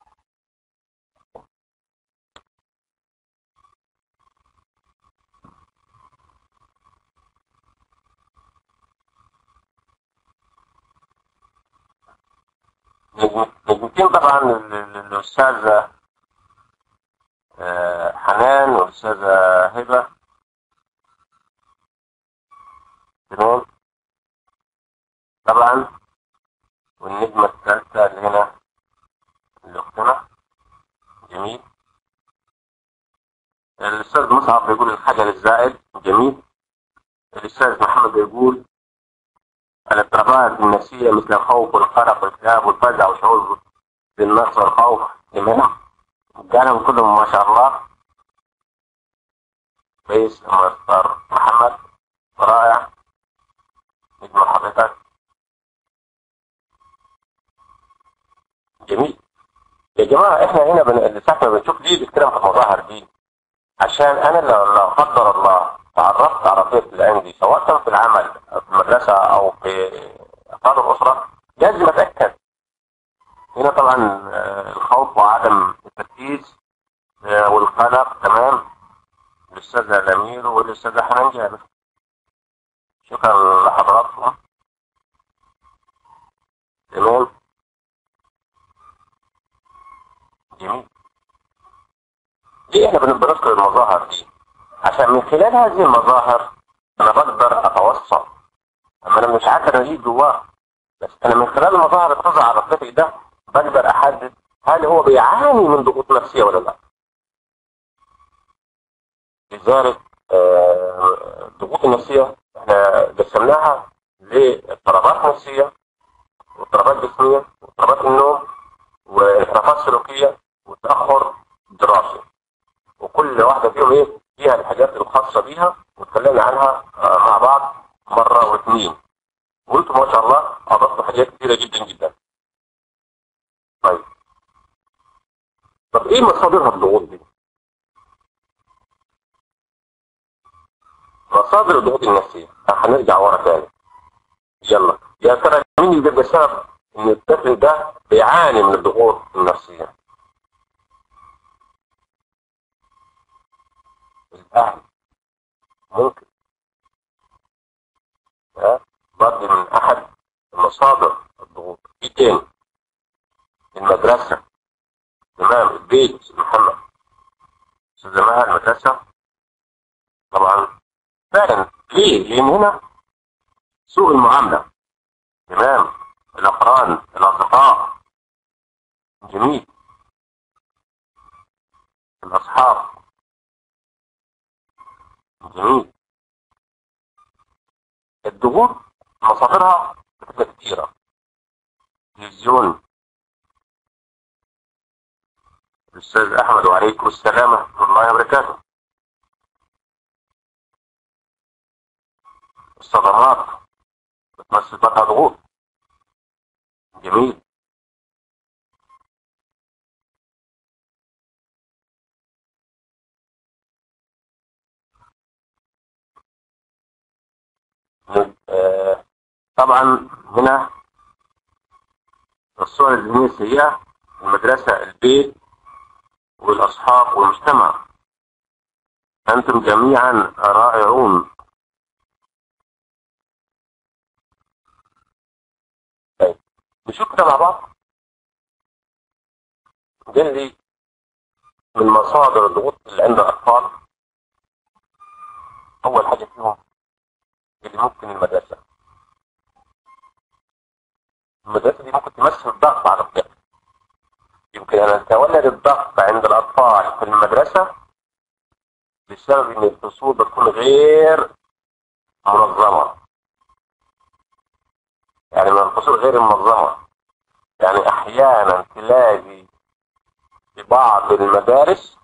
نجمتين طبعا الأستاذة حنان والأستاذة هبة تمام طبعا والنجمة الثالثة اللي هنا اللي أختنا جميل الأستاذ مصعب بيقول الحجر الزائد جميل الأستاذ محمد بيقول الاضطرابات النفسية مثل الخوف والقلق والاكتئاب والفزع والشعور بالنقص والخوف تمام قالهم كلهم ما شاء الله كويس مستر محمد رائع نجم حضرتك جميل يا جماعة احنا هنا بن... ساعة ما بنشوف دي بنتكلم في المظاهر دي عشان انا لو لا قدر الله تعرفت على طفل عندي سواء كان في العمل في المدرسة او في افراد الاسرة لازم اتأكد هنا طبعا الخوف وعدم التركيز والقلق تمام الاستاذة الامير والاستاذة حنان جابر شكرا لحضراتكم تمام جميل ليه احنا بنذكر المظاهر دي عشان من خلال هذه المظاهر انا بقدر اتوصل اما انا مش عارف انا ايه جواه بس انا من خلال المظاهر اللي بتظهر على الطفل ده بقدر احدد هل هو بيعاني من ضغوط نفسيه ولا لا لذلك الضغوط النفسيه احنا قسمناها لاضطرابات نفسيه واضطرابات جسميه واضطرابات النوم وانحرافات سلوكيه وتاخر دراسي وكل واحده فيهم ايه فيها الحاجات الخاصه بيها واتكلمنا عنها مع بعض مره واثنين وانتم ما شاء الله اضفتوا حاجات كثيره جدا جدا طيب طب ايه مصادرها الضغوط دي مصادر الضغوط النفسيه هنرجع ورا تاني يلا يا ترى مين اللي بيبقى سبب ان الطفل ده بيعاني من الضغوط النفسيه الاهل ممكن ها برضه من احد مصادر الضغوط ايه تاني المدرسة تمام البيت محمد استاذ مها المدرسة طبعا فعلا ليه لان هنا سوء المعاملة تمام الأقران الأصدقاء جميل الأصحاب جميل الضغوط مصادرها بتبقى كتيرة تلفزيون الأستاذ أحمد وعليكم السلام ورحمة الله وبركاته الصدمات بتمثل بقى ضغوط جميل آه، طبعا هنا الصور الدينية السيئة المدرسة البيت والأصحاب والمجتمع أنتم جميعا رائعون طيب نشوف كده مع بعض قال لي من مصادر الضغوط اللي عند الأطفال أول حاجة فيهم اللي ممكن المدرسة المدرسة دي ممكن تمثل ضغط على الطفل يمكن أن يتولد الضغط عند الأطفال في المدرسة بسبب إن الفصول بتكون غير منظمة يعني من الفصول غير المنظمة يعني أحيانا تلاقي في بعض المدارس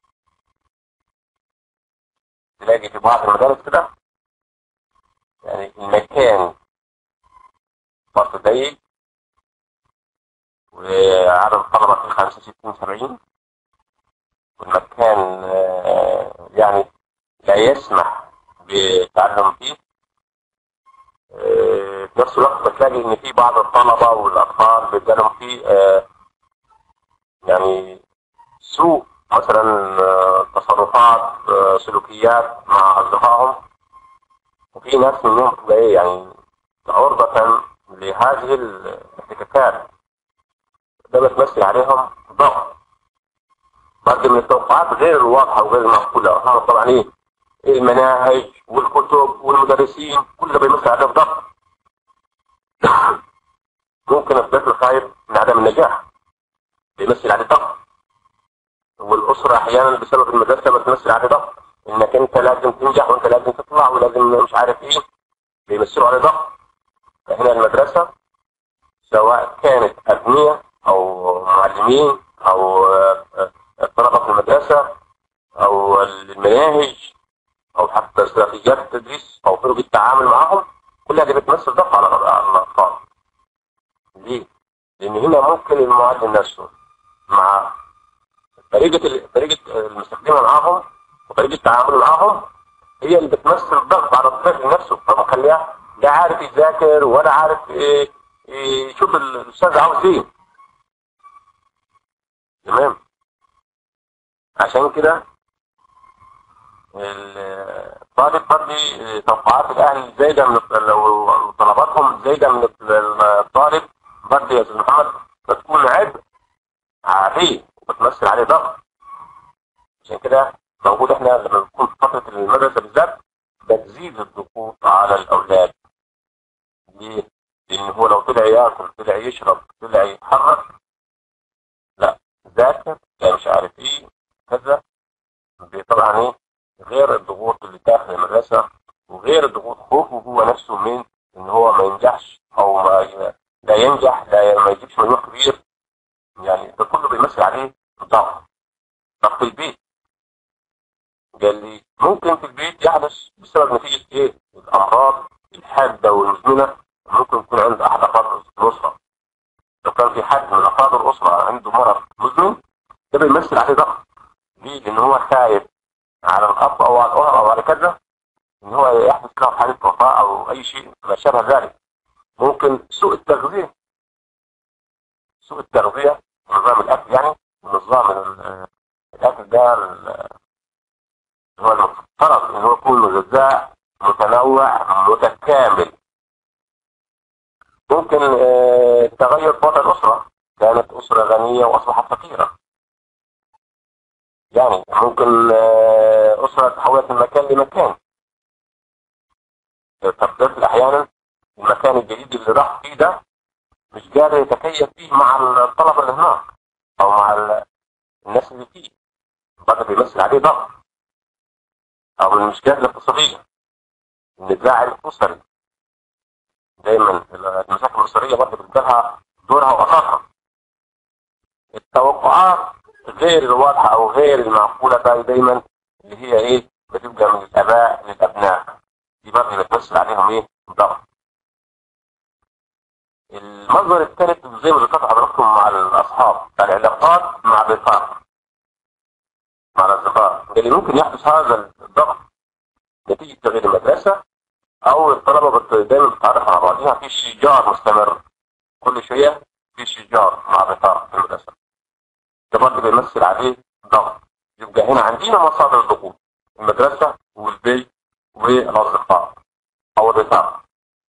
تلاقي في بعض المدارس كده يعني المكان فصل ضيق وعدد الطلبة فيه 65 70 والمكان آه، يعني لا يسمح بالتعلم فيه آه، في نفس الوقت بتلاقي ان في بعض الطلبة والاطفال بيتكلموا فيه آه، يعني سوء مثلا آه، تصرفات آه، سلوكيات مع اصدقائهم وفي ناس منهم تبقى ايه يعني عرضة لهذه الاحتكاكات ده بتمثل عليهم ضغط برضه من التوقعات غير الواضحة وغير المعقولة احنا طبعا ايه المناهج والكتب والمدرسين كل ده بيمثل عليهم ضغط ممكن الطفل خايف من عدم النجاح بيمثل عليه ضغط والأسرة أحيانا بسبب المدرسة بتمثل عليه ضغط إنك أنت لازم تنجح وأنت لازم تطلع ولازم مش عارف إيه بيمثلوا عليه ضغط فهنا المدرسة سواء كانت أبنية أو معلمين أو آه، آه، الطلبة في المدرسة أو المناهج أو حتى استراتيجيات التدريس أو طرق التعامل معهم كلها دي بتمثل ضغط على على الأطفال. ليه؟ لأن هنا ممكن المعلم نفسه مع طريقة ال- طريقة المستخدمة معاهم وطريقة تعامله معاهم هي اللي بتمثل الضغط على الطفل نفسه فمخليها لا عارف يذاكر ولا عارف إيه إيه يشوف الأستاذ عاوز إيه. تمام؟ عشان كده الطالب برضه توقعات الاهل زايده من لو طلباتهم زايده من الطالب برضه يا استاذ محمد بتكون عبء عليه وبتمثل عليه ضغط عشان كده موجود احنا لما بنكون في فتره المدرسه بالذات بتزيد الضغوط على الاولاد ليه؟ لان هو لو طلع ياكل طلع يشرب طلع يتحرك لا ذاكر لا مش عارف ايه كذا طبعا ايه غير الضغوط اللي داخل المدرسة وغير الضغوط خوفه هو نفسه من ان هو ما ينجحش او ما ي- لا ينجح لا ي- ما يجيبش مجموع كبير يعني ده كله بيمثل عليه ضغط ضغط البيت قال لي ممكن في البيت يحدث بسبب نتيجة ايه الامراض الحادة والمزمنة ممكن يكون عند احد افراد الاسرة لو كان في حد من افراد الاسرة عنده مرض مزمن ده بيمثل عليه ضغط ليه؟ لان هو خايف على الاب او على الام او على كذا ان هو يحدث له حاله وفاه او اي شيء ما شابه ذلك ممكن سوء التغذيه سوء التغذيه نظام الاكل يعني نظام ال- الاكل ده ال- هو المفترض ان هو يكون غذاء متنوع متكامل ممكن آه، تغير وضع الاسره كانت اسره غنيه واصبحت فقيره يعني ممكن آه، أسرة تحولت من مكان لمكان التفضيل أحيانا المكان الجديد اللي راح فيه ده مش قادر يتكيف فيه مع الطلبة اللي هناك أو مع ال- الناس اللي فيه برضه بيمثل عليه ضغط أو من المشكلات الاقتصادية النزاع الأسري دايما المشاكل الأسرية برضه بتبقى لها دورها وأساسها التوقعات غير الواضحة أو غير المعقولة ده دايما اللي هي إيه بتبقى من الآباء للأبناء دي برضه بتمثل عليهم إيه ضغط المنظر الثالث زي ما ذكرت حضراتكم مع الأصحاب العلاقات مع الرفاق مع الأصدقاء اللي ممكن يحدث هذا الضغط نتيجة تغيير المدرسة أو الطلبة بت- دايما بتتعرف على بعضها في شجار مستمر كل شوية في شجار مع الرفاق في المدرسة ده برضه بيمثل عليه ضغط يبقى هنا عندنا مصادر الضغوط المدرسة والبيت والأصدقاء أو الرفاق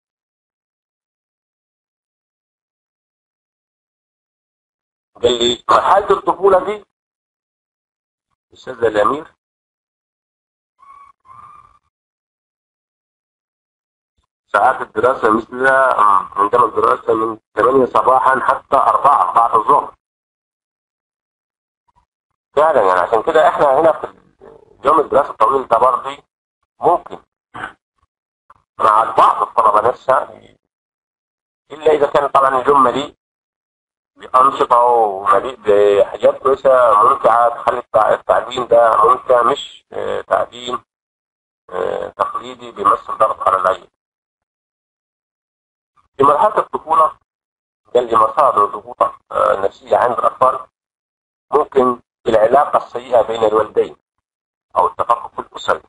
قال لي مرحلة الطفولة دي أستاذ الأمير ساعات الدراسة مثلها عندنا الدراسة من 8 صباحا حتى 4 بعد الظهر فعلا يعني عشان كده احنا هنا في يوم الدراسة الطويل ده برضه ممكن مع بعض الطلبة نفسها إلا إذا كان طبعا اليوم مليء بأنشطة ومليء بحاجات كويسة ممتعة تخلي التع- التعليم ده ممتع مش آه، تعليم آه، تقليدي بيمثل ضغط على العين. في مرحلة الطفولة قال لي مصادر الضغوط آه، النفسية عند الأطفال ممكن العلاقة السيئة بين الوالدين أو التفكك الأسري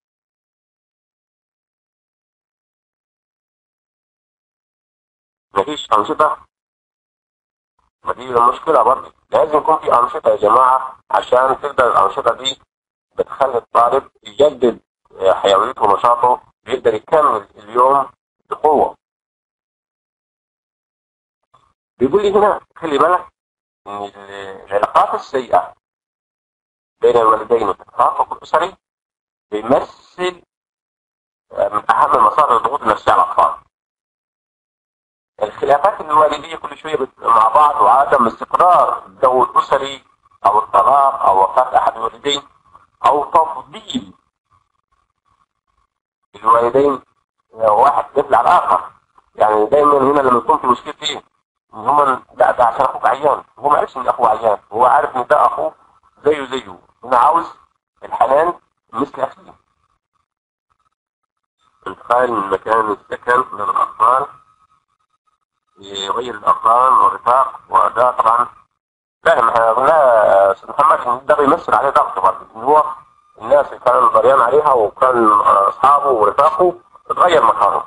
مفيش أنشطة ما دي المشكلة برضه لازم يكون في أنشطة يا جماعة عشان تقدر الأنشطة دي بتخلي الطالب يجدد آه، حيويته ونشاطه يقدر يكمل اليوم بقوة بيقول لي هنا خلي بالك ان ال- العلاقات السيئة بين الوالدين والتفاقم الأسري بيمثل آه، من أهم مصادر الضغوط النفسية على الأطفال. الخلافات الوالدية كل شوية بت- مع بعض وعدم استقرار الجو الأسري أو الطلاق أو وفاة أحد الوالدين أو تفضيل الوالدين آه، واحد مثل على الآخر يعني دايما هنا لما يكون في مشكلة إيه؟ إن هما لا ده عشان أخوك عيان هو ما عرفش إن أخوه عيان هو عارف إن ده أخوه زيه زيه هنا عاوز الحنان مثل أخيه انتقال من مكان السكن للأطفال يغير الأرقام والرفاق وده طبعا فاهم احنا قلنا استاذ محمد ان ده بيمثل عليه ضغط برضه ان هو الناس اللي كان ضريان عليها وكان اصحابه ورفاقه اتغير مكانه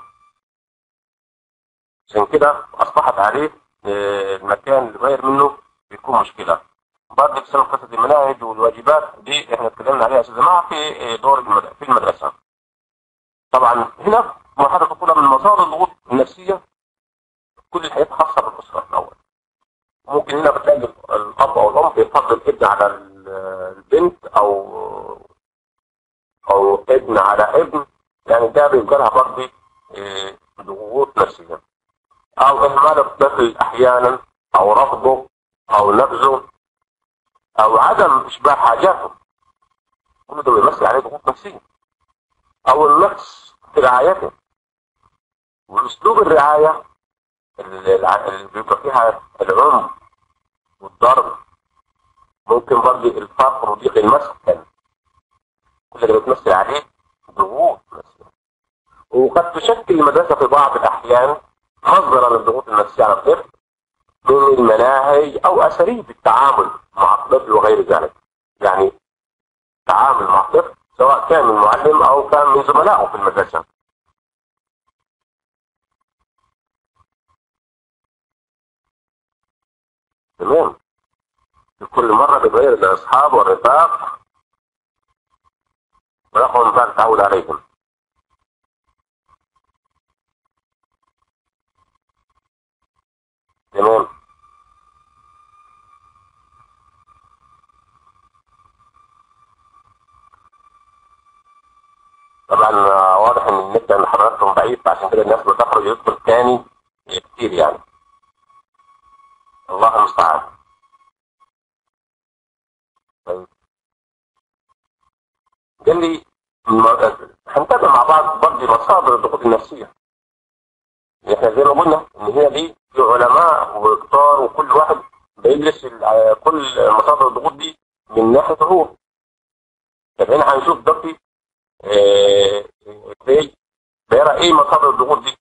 عشان كده اصبحت عليه آه، المكان اللي غير منه بيكون مشكله برضه بسبب قصه المناهج والواجبات دي احنا اتكلمنا عليها يا استاذ جماعه في آه، دور المد- في المدرسه طبعا هنا مرحله الطفوله من مصادر الضغوط النفسيه كل الحاجات خاصه بالاسره الاول ممكن هنا بتلاقي الاب او الام بيفضل الابن على ال- البنت او او ابن على ابن يعني ده بيبقى لها برضه آه، ضغوط نفسيه او اهمال الطفل احيانا او رفضه او نبذه او عدم اشباع حاجاته كل ده بيمثل عليه ضغوط نفسيه او النقص في رعايته واسلوب الرعايه اللي اللي بيبقى فيها العنف والضرب ممكن برضه الفقر وضيق المسكن كل اللي بتمثل عليه ضغوط نفسيه وقد تشكل المدرسه في بعض الاحيان مصدرا للضغوط النفسيه على الطفل من المناهج او اساليب التعامل مع الطفل وغير ذلك يعني التعامل مع الطفل سواء كان من معلم او كان من زملائه في المدرسه تمام في كل مرة بيغير الأصحاب والرفاق ولهم بال تعود عليهم تمام طبعا آه، واضح ان النت عند حضراتكم ضعيف عشان كده الناس بتخرج يدخل تاني كتير يعني طيب قال لي الم- هنتابع مع بعض برضه مصادر الضغوط النفسيه احنا زي ما قلنا ان هي دي في علماء وكتار وكل واحد بيدرس ال- كل مصادر الضغوط دي من ناحيه هو طب هنا هنشوف دلوقتي آه، كريج بيرى ايه مصادر الضغوط دي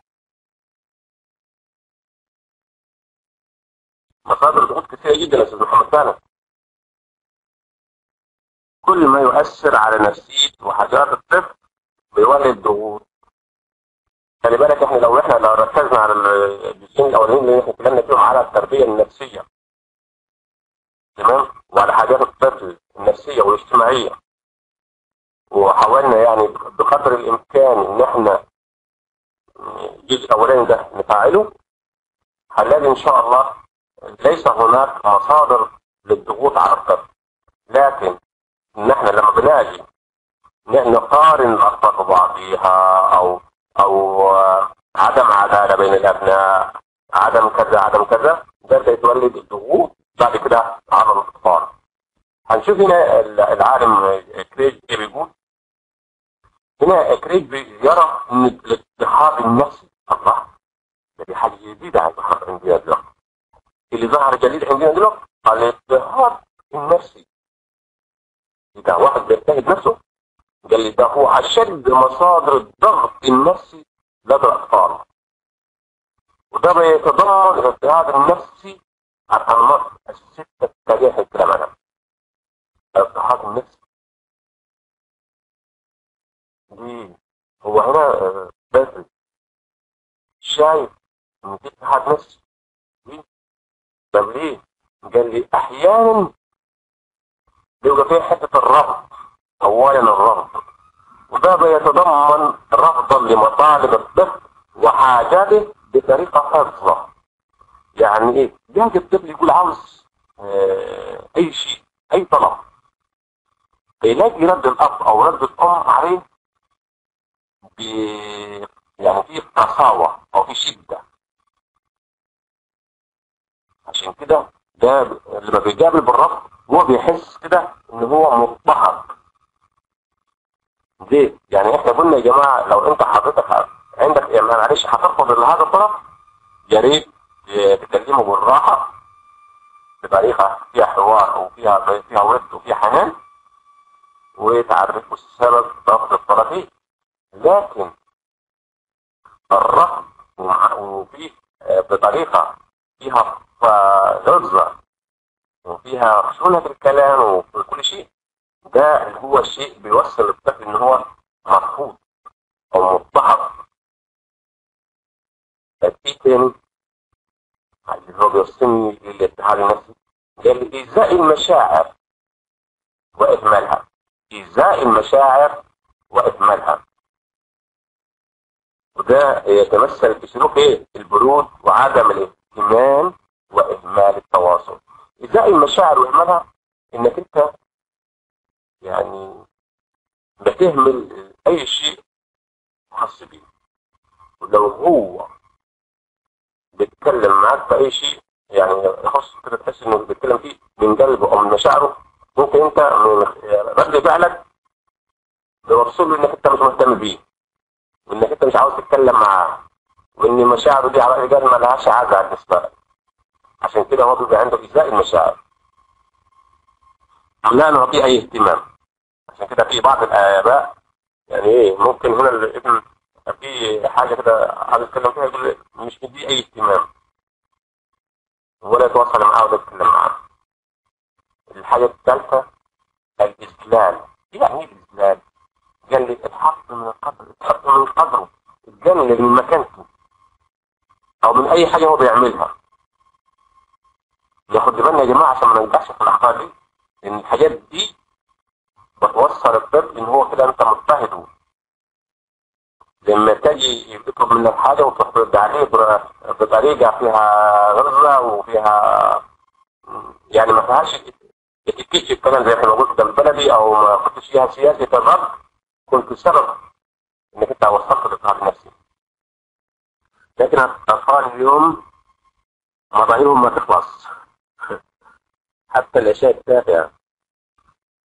مصادر الضغوط كثيره جدا يا استاذ محمد فعلا كل ما يؤثر على نفسيه وحاجات الطفل بيولد ضغوط خلي بالك احنا لو احنا لو ركزنا على الجزئين الاولانيين اللي احنا اتكلمنا فيهم على التربيه النفسيه تمام وعلى حاجات الطفل النفسيه والاجتماعيه وحاولنا يعني بقدر الامكان ان احنا الجزء الاولاني ده نفعله هنلاقي ان شاء الله ليس هناك مصادر للضغوط على الطفل لكن ان احنا لما بنلاقي ن- نقارن الاخطاء ببعضها او او آه، عدم عداله بين الابناء عدم كذا عدم كذا ده بيتولد الضغوط بعد كده على الاطفال هنشوف هنا ال- العالم كريج إيه بيقول هنا كريج بي- يرى ان الاضطهاد النفسي الله ده دي حاجه جديده عن عندنا دلوقتي اللي ظهر جديد عندنا دلوقتي الاضطهاد النفسي اذا واحد بيجتهد نفسه قال لي ده هو اشد مصادر الضغط النفسي لدى الاطفال وده بيتضمن الاضطهاد النفسي على الانماط السته التاليه الكلام عنها الاضطهاد النفسي دي هو هنا آه، بس شايف ان في اضطهاد نفسي ليه؟ طب ليه؟ قال لي احيانا بيبقى فيه حته الرفض اولا الرفض وده بيتضمن رفضا لمطالب الطفل وحاجاته بطريقه فظه يعني ايه؟ يجي الطفل يقول عاوز آه اي شيء اي طلب يلاقي رد الاب او رد الام عليه ب يعني في قساوه او في شده عشان كده ده لما بيجابل بالرفض هو بيحس كده ان هو مضطهد ليه؟ يعني احنا قلنا يا جماعه لو انت حضرتك عندك يعني معلش هترفض هذا الطرف يا ريت اه، تكلمه بالراحه بطريقه فيها حوار وفيها فيها ود وفيها حنان وتعرفه السبب رفض الطرفين لكن الرفض ومع- وفيه اه، بطريقه فيها غلظه وفيها خشونة في الكلام وفي كل شيء ده اللي هو الشيء بيوصل الطفل ان هو مرفوض او مضطهد طب ايه تاني اللي هو بيوصلني للاتحاد النفسي قال لي ازاء المشاعر واهمالها ازاء المشاعر واهمالها وده يتمثل في سلوك ايه البرود وعدم الاهتمام واهمال التواصل ازاء المشاعر واهمالها انك انت يعني بتهمل اي شيء خاص بيه ولو هو بيتكلم معاك في اي شيء يعني يخص كده تحس انه بيتكلم فيه من قلبه او من مشاعره ممكن انت من رد فعلك بيوصل له انك انت مش مهتم بيه وانك انت مش عاوز تتكلم معاه وان مشاعره دي على الرجال ما لهاش عزة بالنسبه لك عشان كده هو بيبقى عنده ازاء المشاعر لا نعطيه اي اهتمام عشان كده في بعض الاباء يعني ايه ممكن هنا الابن في حاجه كده عايز يتكلم فيها يقول لي مش مديه اي اهتمام ولا يتواصل معاه ولا يتكلم معاه الحاجه الثالثه الاذلال يعني ايه الاذلال؟ قال لي اتحط من القدر اتحط من قدره اتجنن من مكانته او من اي حاجه هو بيعملها ياخد بالنا يا جماعه عشان ما ننجحش في الاخطاء دي ان الحاجات دي بتوصل الطفل ان هو كده انت مضطهده لما تجي يطلب منك حاجه وتروح ترد عليه بر- بطريقه فيها غلظه وفيها يعني ما فيهاش اتكيتش الكلام زي ما قلت ده البلدي او ما كنتش فيها سياسه الرد كنت سبب انك انت وصلت للاضطهاد النفسي لكن الاطفال اليوم مضايقهم ما تخلص حتى الاشياء التافهه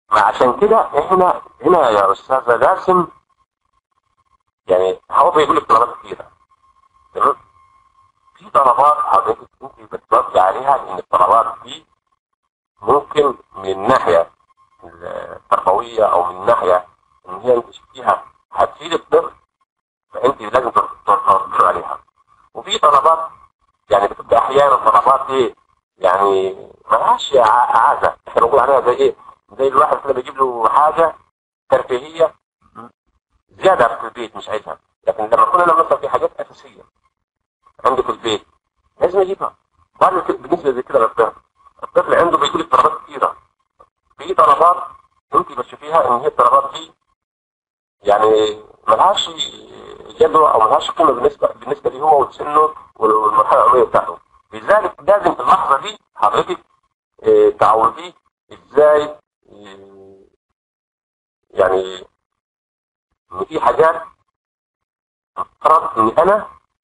ما عشان كده احنا هنا يا استاذ جاسم يعني هو بيقول لك طلبات كتيره تمام في طلبات حضرتك انت بترد عليها ان الطلبات دي ممكن من الناحيه التربويه او من الناحيه ان هي انت شفتيها هتفيد الطفل فانت لازم ترد عليها وفي طلبات يعني بتبقى احيانا طلبات ايه يعني ملهاش عازه احنا بنقول عليها زي ايه زي الواحد كده بيجيب له حاجه ترفيهيه زياده في البيت مش عايزها لكن لما اكون انا مثلا في حاجات اساسيه عندي في البيت لازم اجيبها برضه بالنسبه زي كده للطفل الطفل عنده بيجيب طلبات كتيره في طلبات انت بتشوفيها ان هي الطلبات دي يعني ملهاش جدوى او ملهاش قيمه بالنسبه بالنسبه ليه هو وسنه والمرحله العمريه بتاعته لذلك لازم في اللحظه دي حضرتك اه تعوديه ازاي اه يعني ان في حاجات افترض ان انا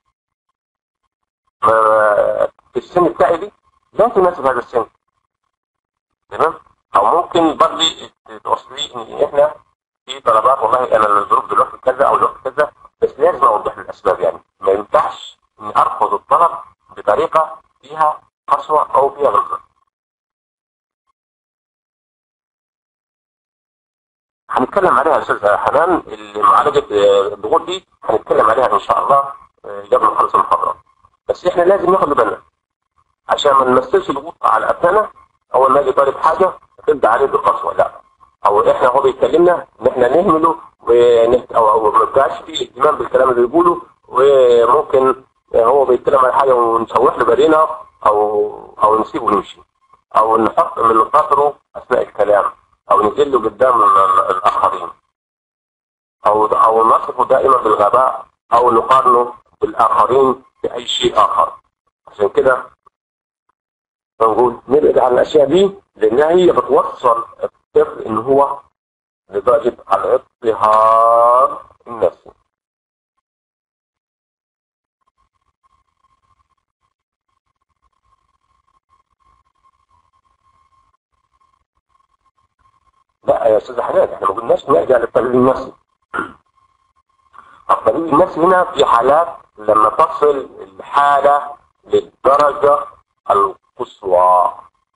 في السن بتاعي دي لا تناسب هذا السن تمام او ممكن برضه توصلي ان احنا في طلبات والله انا الظروف دلوقتي كذا او الوقت كذا بس لازم اوضح الاسباب يعني ما ينفعش اني ارفض الطلب بطريقه فيها قسوه او فيها غلظه هنتكلم عليها يا استاذ حنان معالجه الضغوط دي هنتكلم عليها ان شاء الله قبل ما نخلص المحاضره بس احنا لازم ناخد بالنا عشان ما نمثلش ضغوط على ابنائنا اول ما يجي طالب حاجه تبدا عليه بالقسوه لا او احنا هو بيكلمنا ان احنا نهمله ونهت او او ما يبقاش فيه اهتمام بالكلام اللي بيقوله وممكن هو بيتكلم على حاجه ونشوح له بالينا او او نسيبه ونمشي او نحط من خاطره اثناء الكلام او نذله قدام الاخرين او او نصفه دائما بالغباء او نقارنه بالاخرين باي شيء اخر عشان كده نقول نبعد عن الاشياء دي لانها هي بتوصل الطفل ان هو لدرجه الاضطهاد النفسي لا يا استاذ حنان احنا ما قلناش نرجع للطبيب النفسي الطبيب النفسي هنا في حالات لما تصل الحاله للدرجه القصوى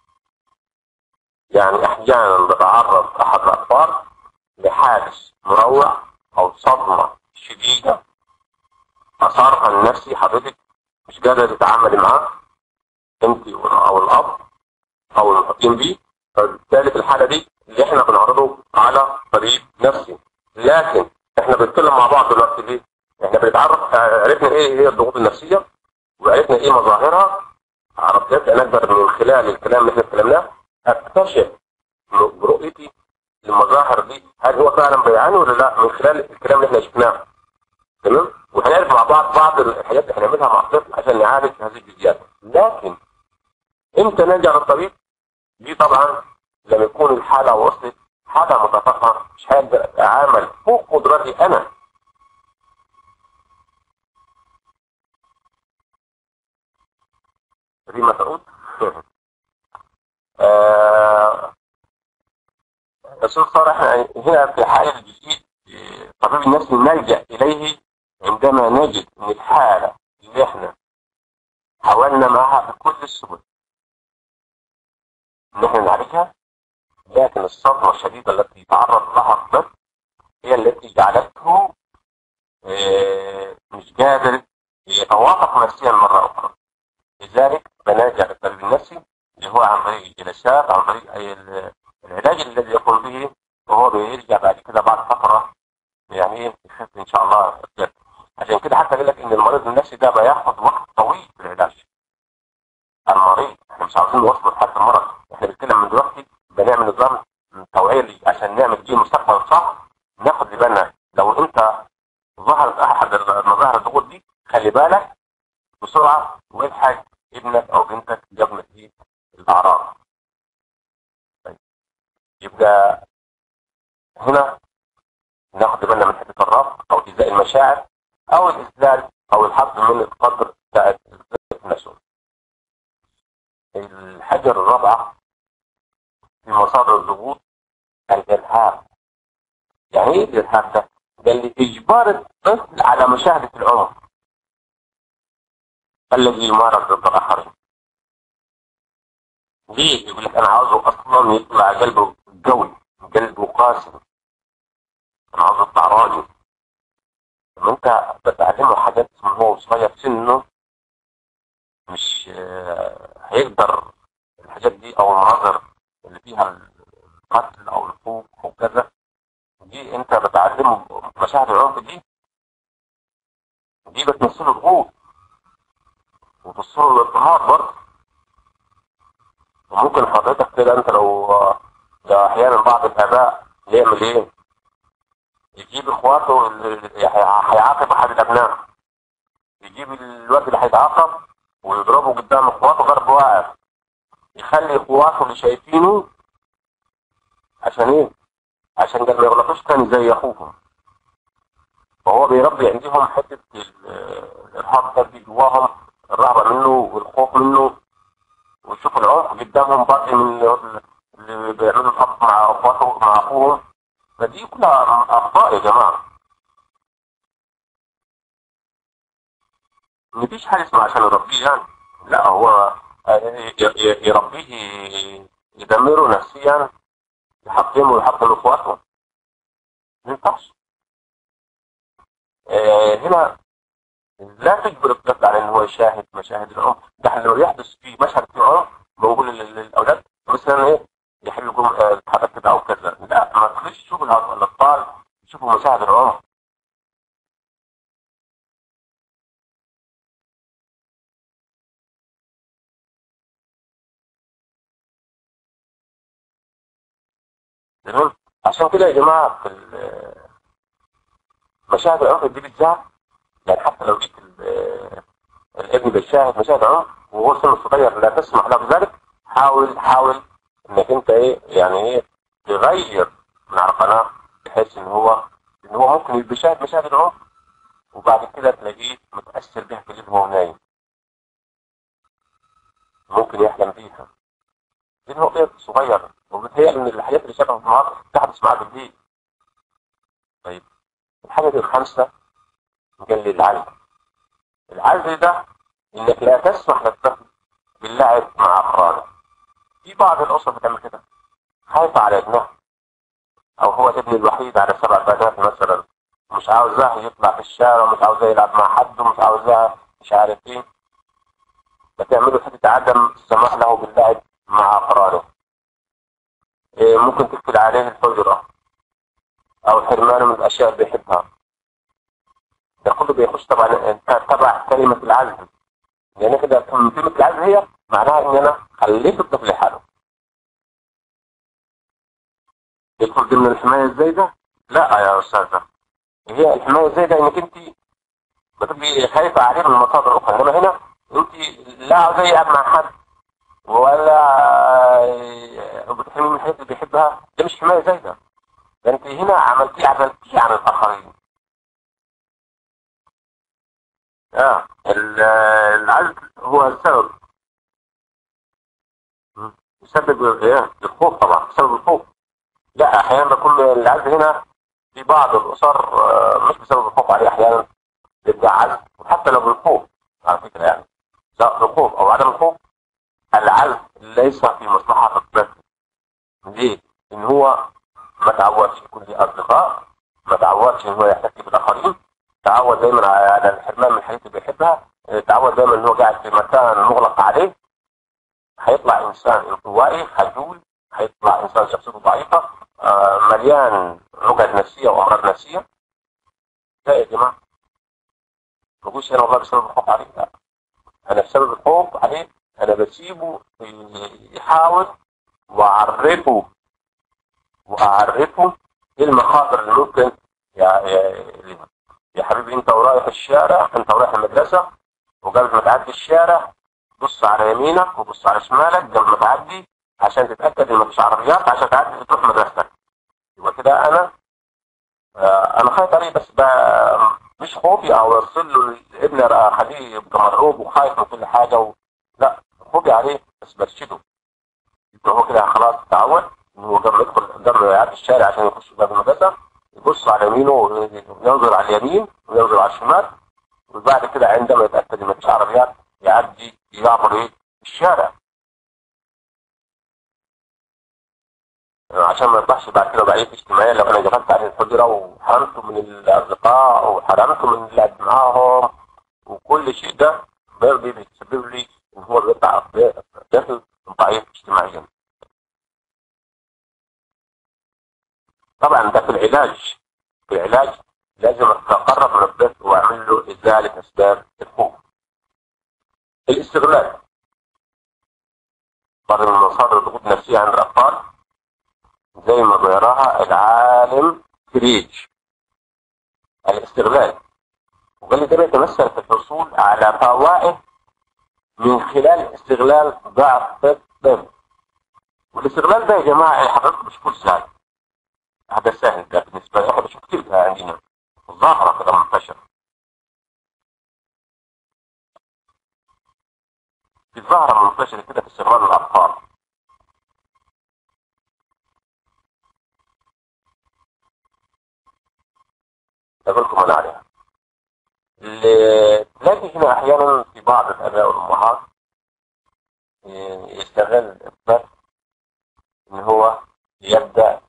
يعني احيانا بتعرض احد الاطفال لحادث مروع او صدمه شديده اثارها النفسي حضرتك مش قادره تتعاملي معاه انت او الاب او المحيطين بيه فبالتالي في الحاله دي اللي احنا بنعرضه على طبيب نفسي لكن احنا بنتكلم مع بعض دلوقتي ليه؟ احنا بنتعرف عرفنا ايه هي الضغوط النفسيه وعرفنا ايه مظاهرها عرفت نقدر من خلال الكلام اللي احنا اتكلمناه اكتشف برؤيتي المظاهر دي هل هو فعلا بيعاني ولا لا من خلال الكلام اللي احنا شفناه تمام وهنعرف مع بعض بعض الحاجات اللي هنعملها مع الطفل عشان نعالج هذه الجزئيات لكن امتى نرجع للطبيب دي طبعا لما يكون الحالة وصلت حالة متفقة مش هقدر اتعامل فوق قدرتي انا ريما تعود الرسول صار احنا هنا في حالة الجزئية الطبيب النفسي نلجأ إليه عندما نجد ان الحالة اللي احنا حاولنا معها بكل السبل ان احنا نعالجها لكن الصدمة الشديدة التي تعرض لها الطفل هي التي جعلته مش قادر يتوافق نفسيا مرة أخرى لذلك بنلجأ للطبيب النفسي اللي هو عن طريق الجلسات عن طريق العلاج الذي يقوم به وهو بيرجع بعد كده بعد فترة يعني ايه يخف ان شاء الله عشان كده حتى يقول لك ان المريض النفسي ده بياخد وقت طويل في العلاج المريض احنا مش عاوزين نوصل لحد المرض احنا بنتكلم من دلوقتي بنعمل نظام توعية عشان نعمل جيل مستقبل صح ناخد بالنا لو انت ظهرت احد مظاهر الضغوط دي خلي بالك بسرعة والحق ابنك او بنتك قبل دي الاعراض طيب. يبقى هنا ناخد بالنا من حته الرفض او ازاء المشاعر او الاذلال او الحد من القدر بتاع نفسه الحجر الرابعه في مصادر الضغوط الإرهاب يعني إيه الإرهاب ده؟ ده اللي إجبار الطفل على مشاهدة العنف الذي يمارس ضد الآخرين ليه؟ يقول لك أنا عاوزه أصلا يطلع قلبه قوي قلبه قاسي أنا عاوز يطلع راجل لما أنت بتعلمه حاجات من هو صغير سنه مش آه، هيقدر الحاجات دي أو المناظر اللي فيها القتل أو الخوف أو كذا دي أنت بتعلمه مشاهد العنف دي دي بتمثله ضغوط وتصله الاضطهاد برضه وممكن حضرتك كده انت لو لو احيانا بعض الاباء يعمل ايه؟ يجيب اخواته اللي هيعاقب احد الابناء يجيب الواد اللي هيتعاقب ويضربه قدام اخواته ضرب واقف يخلي اخواته اللي شايفينه عشان ايه؟ عشان قال ما يغلطوش تاني زي اخوهم فهو بيربي عندهم حته ال- الارهاب ده اللي جواهم الرهبه منه والخوف منه ويشوف العنف قدامهم بعض من اللي بيعملوا الاب مع اخواته مع اخوهم فدي كلها اخطاء يا جماعه مفيش حاجه اسمها عشان يربيه يعني لا هو ي- ي- يربيه يدمره نفسيا يحطمه ويحطم اخواته ما ينفعش آه، هنا لا تجبر الطفل على ان هو يشاهد مشاهد العنف ده احنا لو يحدث في مشهد فيه عنف بنقول لل- للاولاد مثلا ايه يحبوا تتحرك كده او كذا لا ما تخليش تشوف الأط- الاطفال يشوفوا مشاهد العنف تمام عشان كده يا جماعه في ال- مشاهد العنف دي بالذات يعني حتى لو جيت ال- الابن بيشاهد مشاهد عنف وهو سنه صغير لا تسمح له بذلك حاول حاول انك انت ايه يعني ايه تغير من على القناه بحيث ان هو ان هو ممكن بيشاهد مشاهد العنف وبعد كده تلاقيه متاثر بيها في الليل وهو نايم ممكن يحلم بيها لان هو طفل صغير وبتهيأ ان الحاجات اللي شبه النهار تحدث معاه بالليل طيب الحاجه دي الخامسه قال لي العزل العزل ده انك لا تسمح للطفل باللعب مع اقرانه في بعض الاسر بتعمل كده خايفه على ابنها او هو الابن الوحيد على سبع بنات مثلا مش عاوزاه يطلع في الشارع ومش عاوزاه يلعب مع حد ومش عاوزاه مش عارف ايه فتعملوا حته عدم السماح له باللعب مع اقرانه إيه ممكن تقفل عليه الحجره او حرمانه من الاشياء اللي بيحبها ده كله بيخش طبعا تبع كلمه العزل يعني كده كلمه العزل هي معناها ان انا خليت الطفل لحاله يدخل ضمن الحمايه الزايده لا يا استاذه هي الحمايه الزايده انك انت بتبقي خايفه عليه من مصادر اخرى انما هنا انت لا عاوزاه يلعب مع حد ولا بتحمي من الحاجات اللي بيحبها ده مش حمايه زايده ده انت هنا عملتيه عزلتيه عن الاخرين اه ال- العزل هو السبب م. يسبب ايه الخوف طبعا بسبب الخوف لا احيانا بيكون العزل هنا في بعض الاسر آه، مش بسبب الخوف عليه احيانا بيبقى عزل وحتى لو بالخوف على فكره يعني سواء بالخوف او عدم الخوف العزل ليس في مصلحه الطفل ليه؟ ان هو ما تعودش يكون ليه اصدقاء ما تعودش ان هو يحتك بالاخرين تعود دايما على الحرمان من الحاجات اللي بيحبها تعود دايما ان هو قاعد في مكان مغلق عليه هيطلع انسان انطوائي خجول هيطلع انسان شخصيته ضعيفه آه، مليان عقد نفسيه وامراض نفسيه لا يا جماعه ما تقولش انا والله بسبب الخوف عليه لا انا بسبب الخوف عليه انا بسيبه يحاول واعرفه واعرفه ايه المخاطر اللي ممكن يا يا يا حبيبي انت ورايح الشارع انت ورايح المدرسه وقبل ما تعدي الشارع بص على يمينك وبص على شمالك قبل ما تعدي عشان تتاكد ان مفيش عربيات عشان تعدي تروح مدرستك يبقى كده انا آه انا خايف عليه بس بقى مش خوفي او ارسل له الابن اخليه يبقى مرعوب وخايف من كل حاجه و... لا خوفي عليه بس برشده يبقى هو كده خلاص تعود إن هو قبل يدخل قبل يعدي الشارع عشان يخش باب المدرسة يبص على يمينه وينظر على اليمين وينظر على الشمال وبعد كده عندما يتأكد إن مفيش عربيات يعدي يعبر إيه الشارع عشان ما يطلعش بعد كده ضعيف اجتماعيا لو انا قفلت عليه الحجره وحرمته من الاصدقاء وحرمته من اللعب معاهم وكل شيء ده برضه بيسبب لي ان هو بيطلع داخل ضعيف اجتماعيا. طبعا ده في العلاج في العلاج لازم اتقرب من الطفل واعمل له ازاله اسباب الخوف. الاستغلال برضه من مصادر الضغوط النفسيه عند الاطفال زي ما بيراها العالم فريج الاستغلال وقال لي ده بيتمثل في الحصول على فوائد من خلال استغلال ضعف الطفل والاستغلال ده يا جماعه حضرتك بشوفه ازاي؟ هذا سهل ده بالنسبه لي احنا بنشوف كتير ده عندنا ظاهره كده منتشره في ظاهره منتشره كده في استغلال الاطفال أقولكم أنا عليها تلاقي هنا أحيانا في بعض الآباء والأمهات يستغل الطفل إن هو يبدأ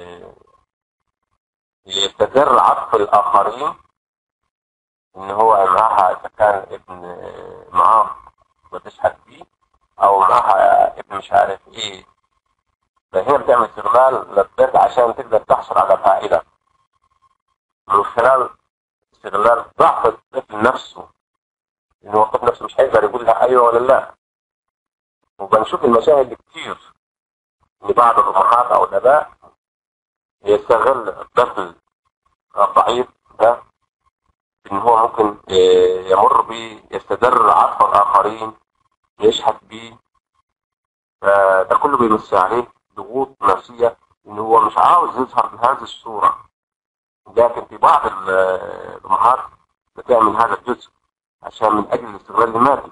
يستدر عطف الآخرين إن هو معها إذا كان ابن معاه بتشحت فيه أو معها ابن مش عارف إيه فهنا بتعمل استغلال للطفل عشان تقدر تحصل على فائدة من خلال استغلال ضعف الطفل نفسه ان هو الطفل نفسه مش هيقدر يقول لها ايوه ولا لا وبنشوف المشاهد كتير لبعض الامهات او الاباء يستغل الطفل الضعيف ده ان هو ممكن يمر بيه يستدر عطف الاخرين يشحت بيه فده كله بيمس عليه ضغوط نفسيه ان هو مش عاوز يظهر بهذه الصوره لكن في بعض الامهات بتعمل هذا الجزء عشان من اجل الاستغلال المادي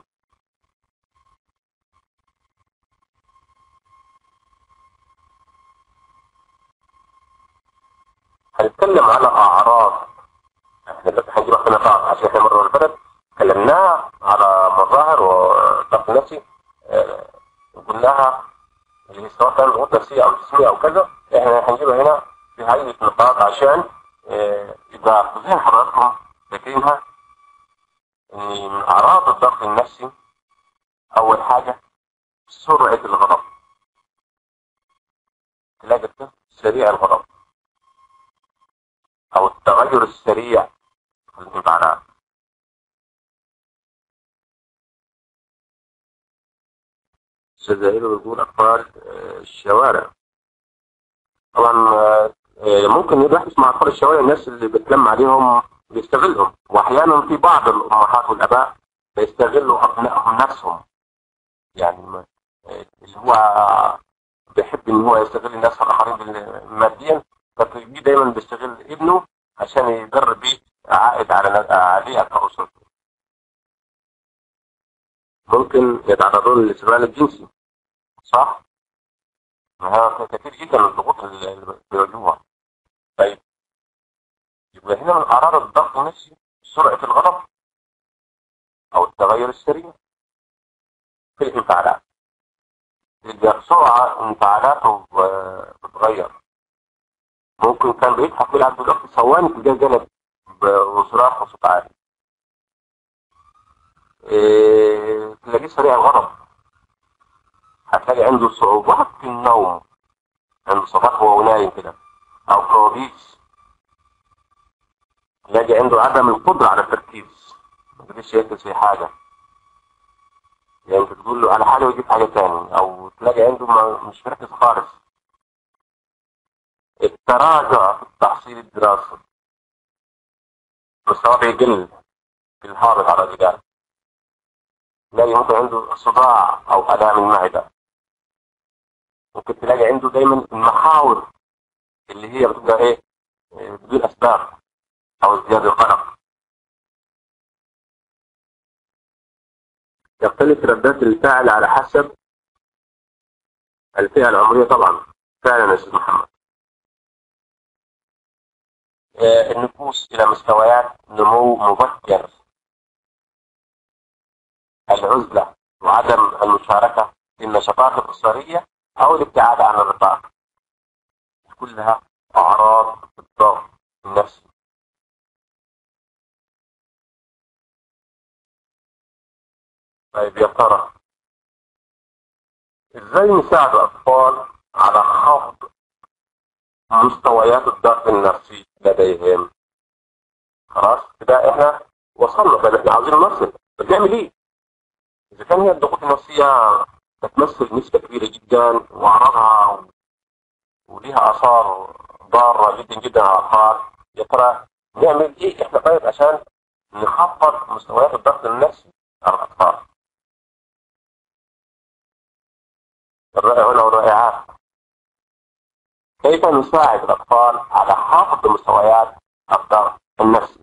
هنتكلم على اعراض احنا دلوقتي هنجيب احنا بعض عشان احنا مره اللي فاتت اتكلمناها على مظاهر وضغط نفسي اه قلناها اللي هي سواء كانت ضغوط نفسيه او جسميه او كذا احنا هنجيبها هنا في هذه النقاط عشان إذا ذهن حضراتكم فاكرينها إن من أعراض الضغط النفسي أول حاجة سرعة الغضب تلاقي الطفل سريع الغضب أو التغير السريع في الانفعالات الشذائر بيقول أطفال الشوارع طبعا ممكن يحدث مع اطفال الشوارع الناس اللي بتلم عليهم بيستغلهم واحيانا في بعض الامهات والاباء بيستغلوا ابنائهم نفسهم يعني اللي هو بيحب ان هو يستغل الناس الاخرين ماديا فتلاقيه دايما بيستغل ابنه عشان يقدر بيه عائد على عليه او اسرته ممكن يتعرضون للاستغلال الجنسي صح؟ هذا كثير جدا من الضغوط اللي بيواجهوها طيب يبقى هنا من اعراض الضغط النفسي سرعه الغضب او التغير السريع في الانفعالات يبقى بسرعه انفعالاته بتتغير ممكن كان بيضحك يلعب دلوقتي ثواني تلقاه جلب بصراخ وصوت عالي إيه تلاقيه سريع الغضب هتلاقي عنده صعوبات في النوم عنده صباح وهو نايم كده او كوابيس تلاقي عنده عدم القدرة على التركيز ما يقدرش يركز في حاجة يعني انت تقول له على حاجة ويجيب حاجة تاني او تلاقي عنده ما مش مركز خالص التراجع في التحصيل الدراسي مستواه بيقل في الهابط على الرجال تلاقي ممكن عنده صداع او الام المعده ممكن تلاقي عنده دايما المحاور اللي هي بتبقى ايه بدون اسباب او ازدياد القلق يختلف ردات الفعل على حسب الفئة العمرية طبعا فعلا يا أستاذ محمد آه، النفوس إلى مستويات نمو مبكر العزلة وعدم المشاركة في النشاطات الأسرية أو الابتعاد عن الرفاق كلها أعراض الضغط النفسي طيب يا ترى ازاي نساعد الأطفال على خفض مستويات الضغط النفسي لديهم خلاص كده احنا وصلنا طيب احنا عاوزين نمثل طب نعمل ايه؟ اذا كان هي الضغوط النفسيه بتمثل نسبه كبيره جدا واعراضها وليها اثار ضاره جدا جدا على الاطفال يا ترى نعمل ايه احنا طيب عشان نخفض مستويات الضغط النفسي على الاطفال الرائعون والرائعات كيف نساعد الأطفال على خفض مستويات الضغط النفسي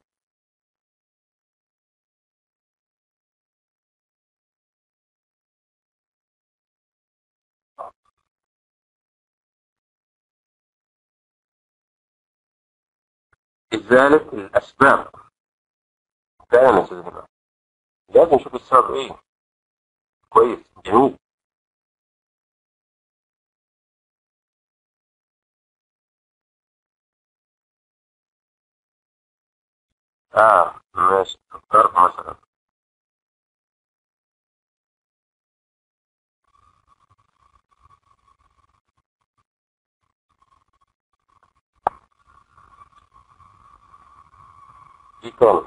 إزالة الأسباب فعلا يا أستاذ هبة لازم نشوف السبب إيه كويس جميل آه ماشي الضرب مثلا دي تاني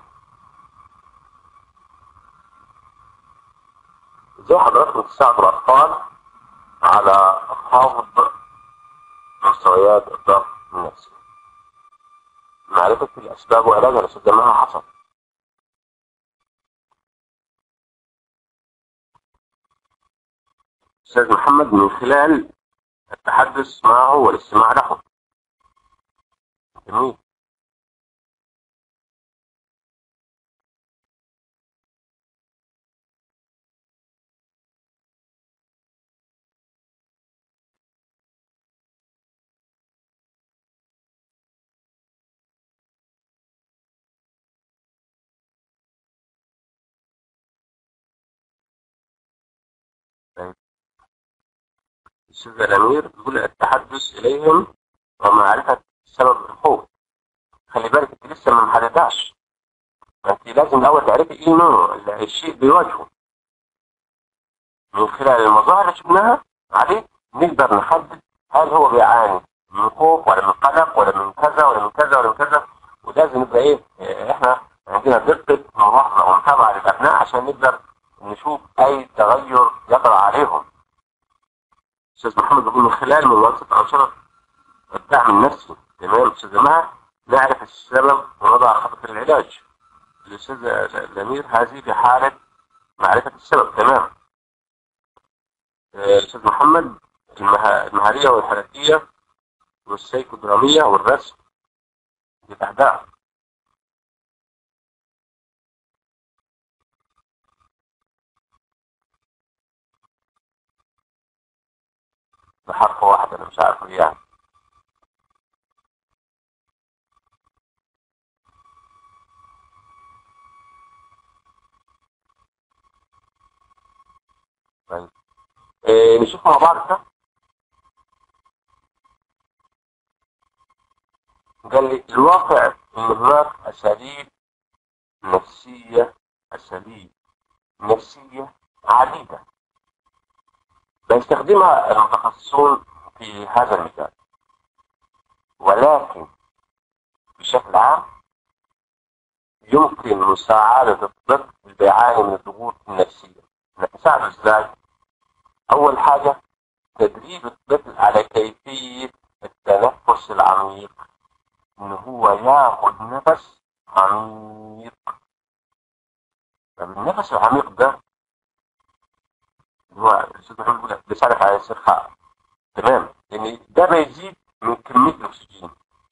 ازاي حضراتكم تساعدوا الأطفال على خفض مستويات الضغط النفسي معرفة الأسباب وعلاجها لأسباب ما حصل أستاذ محمد من خلال التحدث معه والاستماع له جميل الأستاذ الأمير يقول التحدث إليهم ومعرفة سبب الخوف خلي بالك أنت لسه ما محددهاش أنت لازم الأول تعرفي إيه نوع الشيء بيواجهه من خلال المظاهر اللي شفناها عليه نقدر نحدد هل هو بيعاني من خوف ولا من قلق ولا من كذا ولا من كذا ولا من كذا ولازم نبقى إيه إحنا عندنا دقة ملاحظة ومتابعة للأبناء عشان نقدر نشوف أي تغير يطرأ عليهم استاذ محمد بيقول من خلال ممارسه انشطه الدعم النفسي تمام استاذ مها نعرف السبب ونضع خطه العلاج الاستاذ الامير هذه في حاله معرفه السبب تمام الاستاذ محمد المها... المهاريه والحركيه والسيكودراميه والرسم دي تحدها بحرف واحد انا مش عارف ايه يعني طيب إيه نشوف مع بعض كده قال لي الواقع ان هناك اساليب نفسيه اساليب نفسيه عديده بيستخدمها المتخصصون في هذا المجال ولكن بشكل عام يمكن مساعدة الطفل اللي بيعاني من الضغوط النفسية نساعده ازاي؟ أول حاجة تدريب الطفل على كيفية التنفس العميق إن هو ياخد نفس عميق النفس العميق ده هو الاستاذ محمد بيقول بيساعدك على الاسترخاء تمام لان ده بيزيد من كميه الاكسجين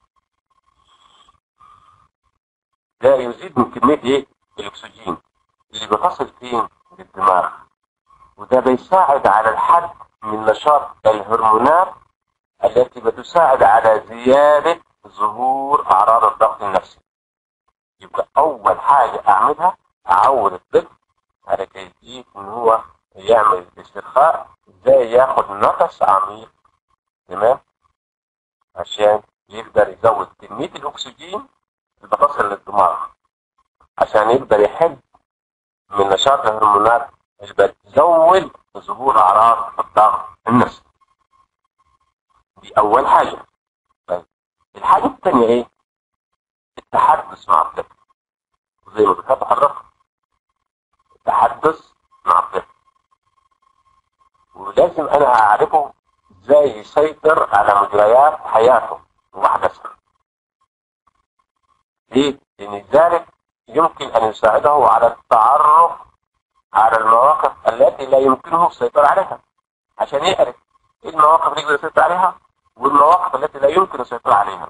ده يزيد من كميه ايه الاكسجين اللي بتصل فين للدماغ وده بيساعد على الحد من نشاط الهرمونات التي بتساعد على زيادة ظهور أعراض الضغط النفسي يبقى أول حاجة أعملها أعود الطفل على كيفية إن هو يعمل استرخاء إزاي ياخد نفس عميق تمام عشان يقدر يزود كمية الأكسجين اللي بتصل للدماغ عشان يقدر يحد من نشاط الهرمونات اللي بتزود ظهور أعراض الضغط النفسي دي أول حاجة طيب الحاجة الثانية إيه؟ التحدث مع الطفل زي ما بتحب حضرتك التحدث مع الطفل ولازم أنا أعرفه إزاي يسيطر على مجريات حياته وأحداثها ليه؟ لأن ذلك يمكن أن يساعده على التعرف على المواقف التي لا يمكنه السيطرة عليها عشان يعرف ايه المواقف اللي يقدر يسيطر عليها والمواقف التي لا يمكن السيطرة عليها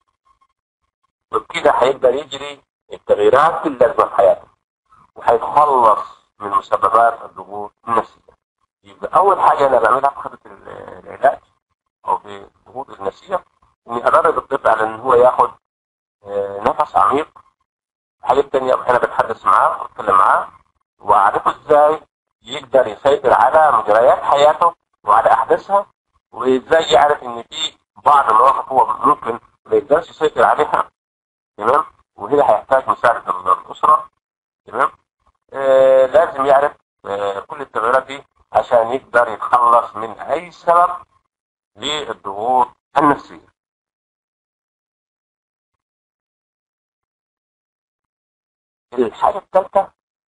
وبكده هيقدر يجري التغييرات اللازمة في حياته وهيتخلص من مسببات الضغوط النفسية يبقى أول حاجة أنا بعملها في خطة العلاج أو في الضغوط النفسية إني أدرب الطفل على إن هو ياخد نفس عميق الحاجة التانية أنا بتحدث معاه وأتكلم معاه وأعرفه إزاي يقدر يسيطر على مجريات حياته وعلى أحداثها وإزاي يعرف إن في بعض المواقف هو ممكن ما يقدرش يسيطر عليها تمام وهنا هيحتاج مساعدة الأسرة تمام آه لازم يعرف آه كل التغيرات دي عشان يقدر يتخلص من أي سبب للضغوط النفسية الحاجة الثالثة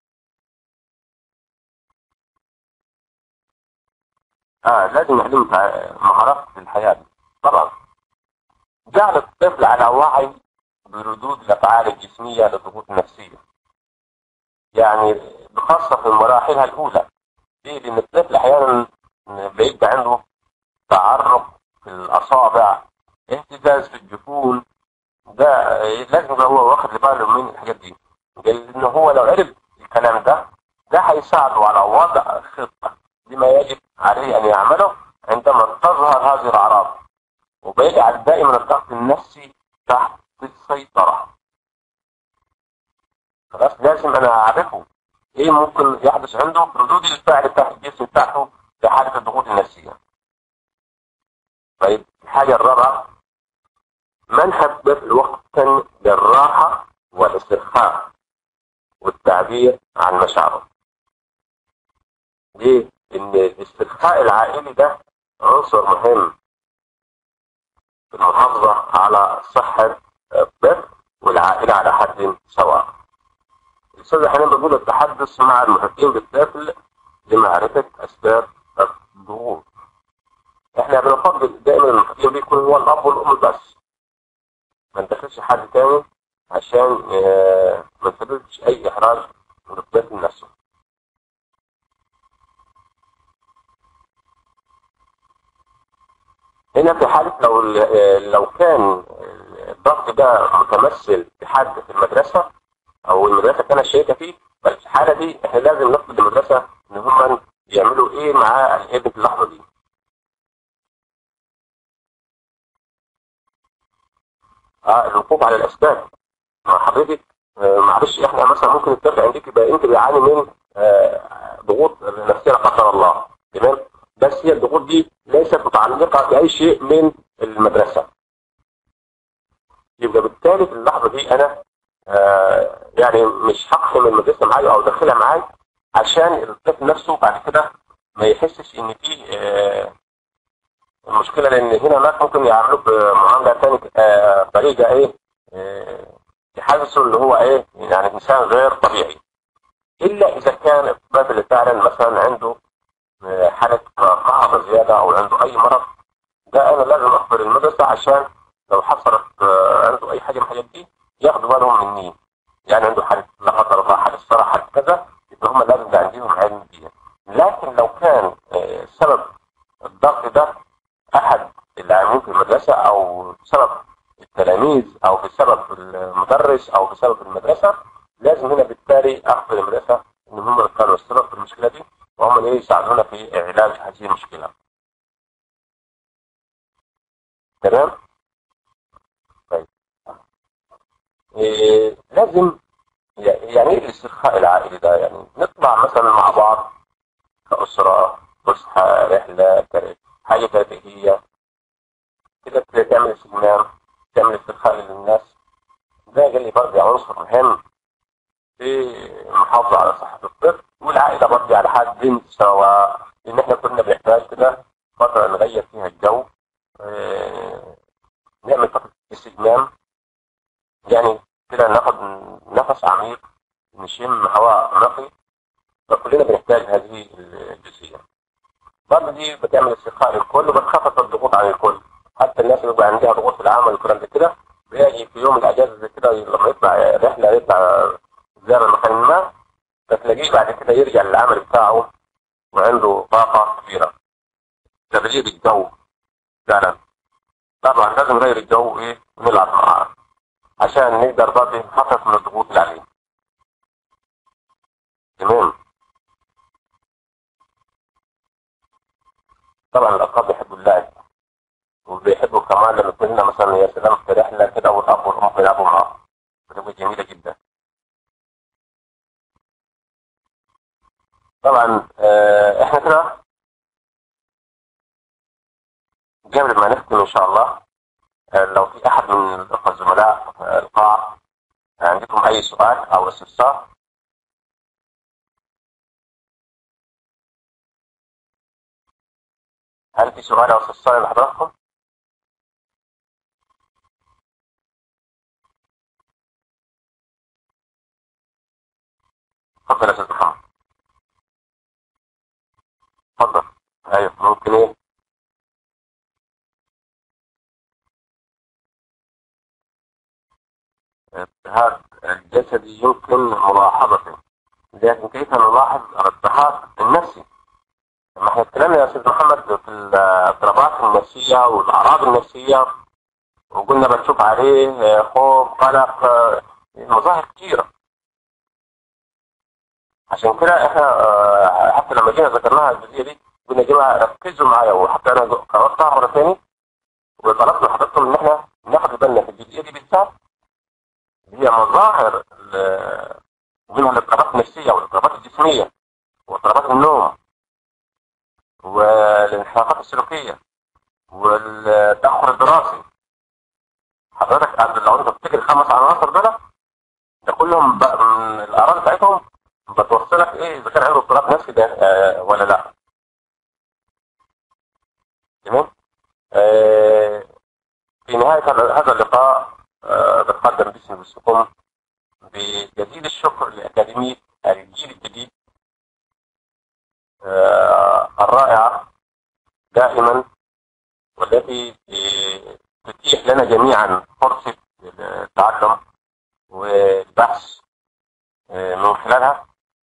آه لازم يعلم مهارات في الحياة دي. طبعا جعل الطفل على وعي بردود الأفعال الجسمية للضغوط النفسية يعني بخاصة في مراحلها الأولى ليه؟ لأن الطفل أحيانا بيبقى عنده تعرق في الأصابع اهتزاز في الجفون ده لازم يبقى هو واخد باله من الحاجات دي لأن هو لو عرف الكلام ده ده هيساعده على وضع خطة لما يجب عليه أن يعمله عندما تظهر هذه الأعراض وبيجعل دائما الضغط النفسي تحت السيطرة خلاص لازم أنا أعرفه إيه ممكن يحدث عنده ردود الفعل بتاعت الجسم بتاعته في حالة الضغوط النفسية طيب الحاجة الرابعة منح الطفل وقتا للراحة والاسترخاء والتعبير عن مشاعره ليه؟ إن الاسترخاء العائلي ده عنصر مهم في المحافظة على صحة الطفل والعائلة على حد سواء. الأستاذ حنان بيقول التحدث مع المحيطين بالطفل لمعرفة أسباب الضغوط. إحنا بنفضل دائما المحيطين بيه يكون هو الأب والأم بس. ما ندخلش حد تاني عشان ما نسببش أي إحراج من الطفل نفسه. هنا في حالة لو لو كان الضغط ده متمثل في حد في المدرسة أو المدرسة كانت شريكة فيه ففي الحالة دي احنا لازم نطلب المدرسة إن هم يعملوا إيه مع الابن في اللحظة دي. اه الوقوف على الأسباب. مع حضرتك آه معلش احنا مثلا ممكن الطفل عندك يبقى انت بيعاني من آه ضغوط نفسية لا قدر الله تمام؟ بس هي الضغوط دي ليست متعلقة بأي شيء من المدرسة يبقى بالتالي في اللحظة دي أنا آه يعني مش هقسم المدرسة معايا أو أدخلها معايا عشان الطفل نفسه بعد كده ما يحسش إن في آه المشكلة لأن هنا هناك ممكن يعاملوه بمعاملة تانية آه طريقة إيه آه يحسسوا اللي هو إيه يعني إنسان غير طبيعي إلا إذا كان الطفل اللي فعلا مثلا عنده حالة قحط زيادة أو عنده أي مرض ده أنا لازم أخبر المدرسة عشان لو حصلت عنده أي حاجة من الحاجات دي ياخدوا بالهم مني يعني عنده حالة لا قدر الله حالة صراحة حالة كذا يبقى هم لازم يبقى عندهم علم بيها لكن لو كان سبب الضغط ده أحد العاملين في المدرسة أو بسبب التلاميذ أو بسبب المدرس أو بسبب المدرسة لازم هنا بالتالي أخبر المدرسة إن هم كانوا السبب في المشكلة دي وهم اللي يساعدونا في علاج هذه المشكلة تمام طيب إيه لازم يعني ايه الاسترخاء العائلي ده يعني نطلع مثلا مع بعض كأسرة فسحة رحلة تر- حاجة ترفيهية كده تعمل استجمام تعمل استرخاء للناس ده قال لي برضه عنصر مهم في المحافظة على صحة الطفل والعائلة برضه على حد سواء لأن احنا كنا بنحتاج كده فترة نغير فيها الجو آه، نعمل فترة استجمام يعني كده ناخد نفس عميق نشم هواء نقي فكلنا بنحتاج هذه الجزئية برضه دي بتعمل استرخاء للكل وبتخفف الضغوط عن الكل حتى الناس اللي بيبقى عندها ضغوط في العمل والكلام ده كده بيجي في يوم الاجازه زي كده لما يطلع رحله يطلع زياره مكان ما فتلاقيه بعد كده يرجع للعمل بتاعه وعنده طاقه كبيره تغيير الجو فعلا طبعا لازم نغير الجو ايه ونلعب معاه عشان نقدر برضه نخفف من الضغوط اللي عليه تمام طبعا الاطفال بيحبوا اللعب وبيحبوا كمان لما كنا مثلا يا سلام في رحله كده والاب والام يلعبوا معاه بتبقى جميله جدا طبعا آه، احنا كده قبل ما نختم ان شاء الله آه، لو في احد من الاخوه الزملاء في القاعه عندكم اي سؤال او استفسار هل في سؤال او استفسار لحضراتكم؟ اتفضل يا استاذ محمد اتفضل ايوه ممكن ايه الارتهاب الجسدي يمكن ملاحظته لكن كيف نلاحظ الارتهاب النفسي لما احنا اتكلمنا يا استاذ محمد في الاضطرابات النفسيه والاعراض النفسيه وقلنا بنشوف عليه آه، خوف قلق آه، مظاهر كثيره عشان كده احنا آه، حتى لما جينا ذكرناها الجزئيه دي قلنا يا جماعه ركزوا معايا وحتى انا قررتها مره ثانيه وطلبت من حضراتكم ان احنا ناخد بالنا في الجزئيه دي بالذات هي مظاهر ال- منها الاضطرابات النفسيه والاضطرابات الجسميه واضطرابات النوم والانحرافات السلوكيه والتاخر الدراسي حضرتك قبل لو انت تفتكر الخمس عناصر دول ده كلهم بقى من الاعراض بتاعتهم بتوصلك ايه اذا كان عنده اضطراب نفسي ده آه ولا لا تمام آه في نهايه هذا اللقاء آه بتقدم باسم باسمكم بجزيل الشكر لأكاديمية الجيل الجديد آه الرائعة دائما والتي آه، تتيح لنا جميعا فرصة التعلم والبحث آه، من خلالها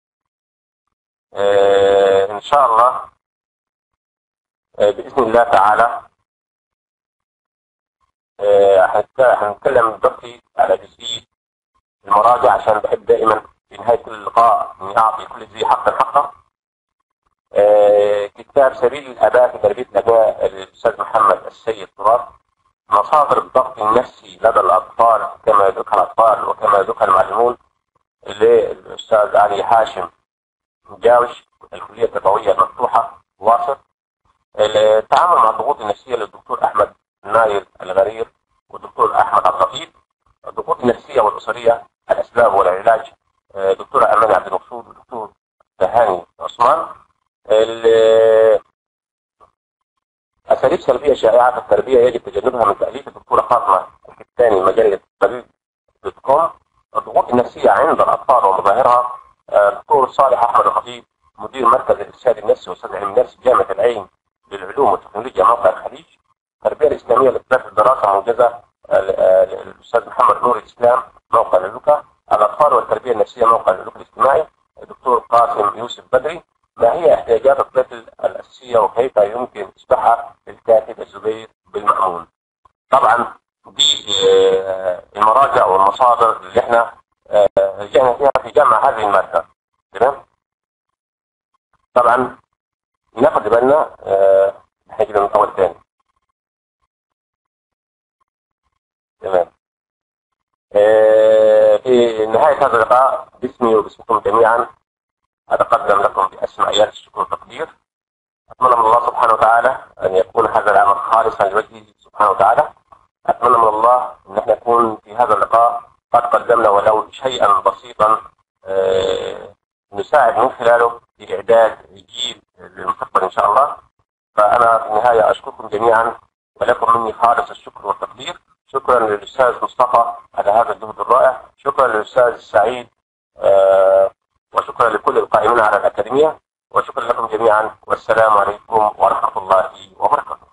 آه، إن شاء الله آه، بإذن الله تعالى آه، هنتك- هنتكلم دلوقتي على جزئية المراجع عشان بحب دائما في نهاية كل لقاء إني أعطي كل ذي حق حقه. آه، كتاب سبيل الآباء في تربية الأبناء للأستاذ محمد السيد تراب مصادر الضغط النفسي لدى الأطفال كما يدركها الأطفال وكما يدركها المعلمون للأستاذ علي هاشم مجاوش الكلية التربوية المفتوحة واصف التعامل مع الضغوط النفسية للدكتور أحمد نايل الغرير والدكتور أحمد عبد اللطيف الضغوط النفسية والأسرية الأسباب والعلاج آه، دكتورة أمانة عبد المقصود والدكتور تهاني عثمان ال- أساليب سلبية شائعة في التربية يجب تجنبها من تأليف الدكتورة فاطمة الكتاني مجلة طبيب دوت كوم الضغوط النفسية عند الأطفال ومظاهرها آه، الدكتور صالح أحمد الخطيب مدير مركز الإرشاد النفسي وأستاذ علم النفس جامعة العين للعلوم والتكنولوجيا موقع الخليج التربية الإسلامية لإثبات الدراسة موجزة آه، آه، للأستاذ محمد نور الإسلام موقع اللوكا الأطفال والتربية النفسية موقع اللوكا الاجتماعي الدكتور قاسم يوسف بدري ما هي احتياجات الطفل الأساسية وكيف يمكن إصلاحها للكاتب الزبير بالمأمون طبعا دي آه، المراجع والمصادر اللي احنا آه، رجعنا فيها في جمع هذه المادة تمام طبعا ناخد بالنا آه، احنا كده من اول تاني نهاية هذا اللقاء باسمي وباسمكم جميعا أتقدم لكم بأسمى آيات الشكر والتقدير أتمنى من الله سبحانه وتعالى أن يكون هذا العمل خالصا لوجهه سبحانه وتعالى أتمنى من الله أن احنا نكون في هذا اللقاء قد قدمنا ولو شيئا بسيطا آه، نساعد من خلاله في إعداد جيل للمستقبل إن شاء الله فأنا في النهاية أشكركم جميعا ولكم مني خالص الشكر والتقدير شكرا للأستاذ مصطفى على هذا الجهد الرائع شكرا للأستاذ سعيد آه، وشكرا لكل القائمين على الأكاديمية وشكرا لكم جميعا والسلام عليكم ورحمة الله وبركاته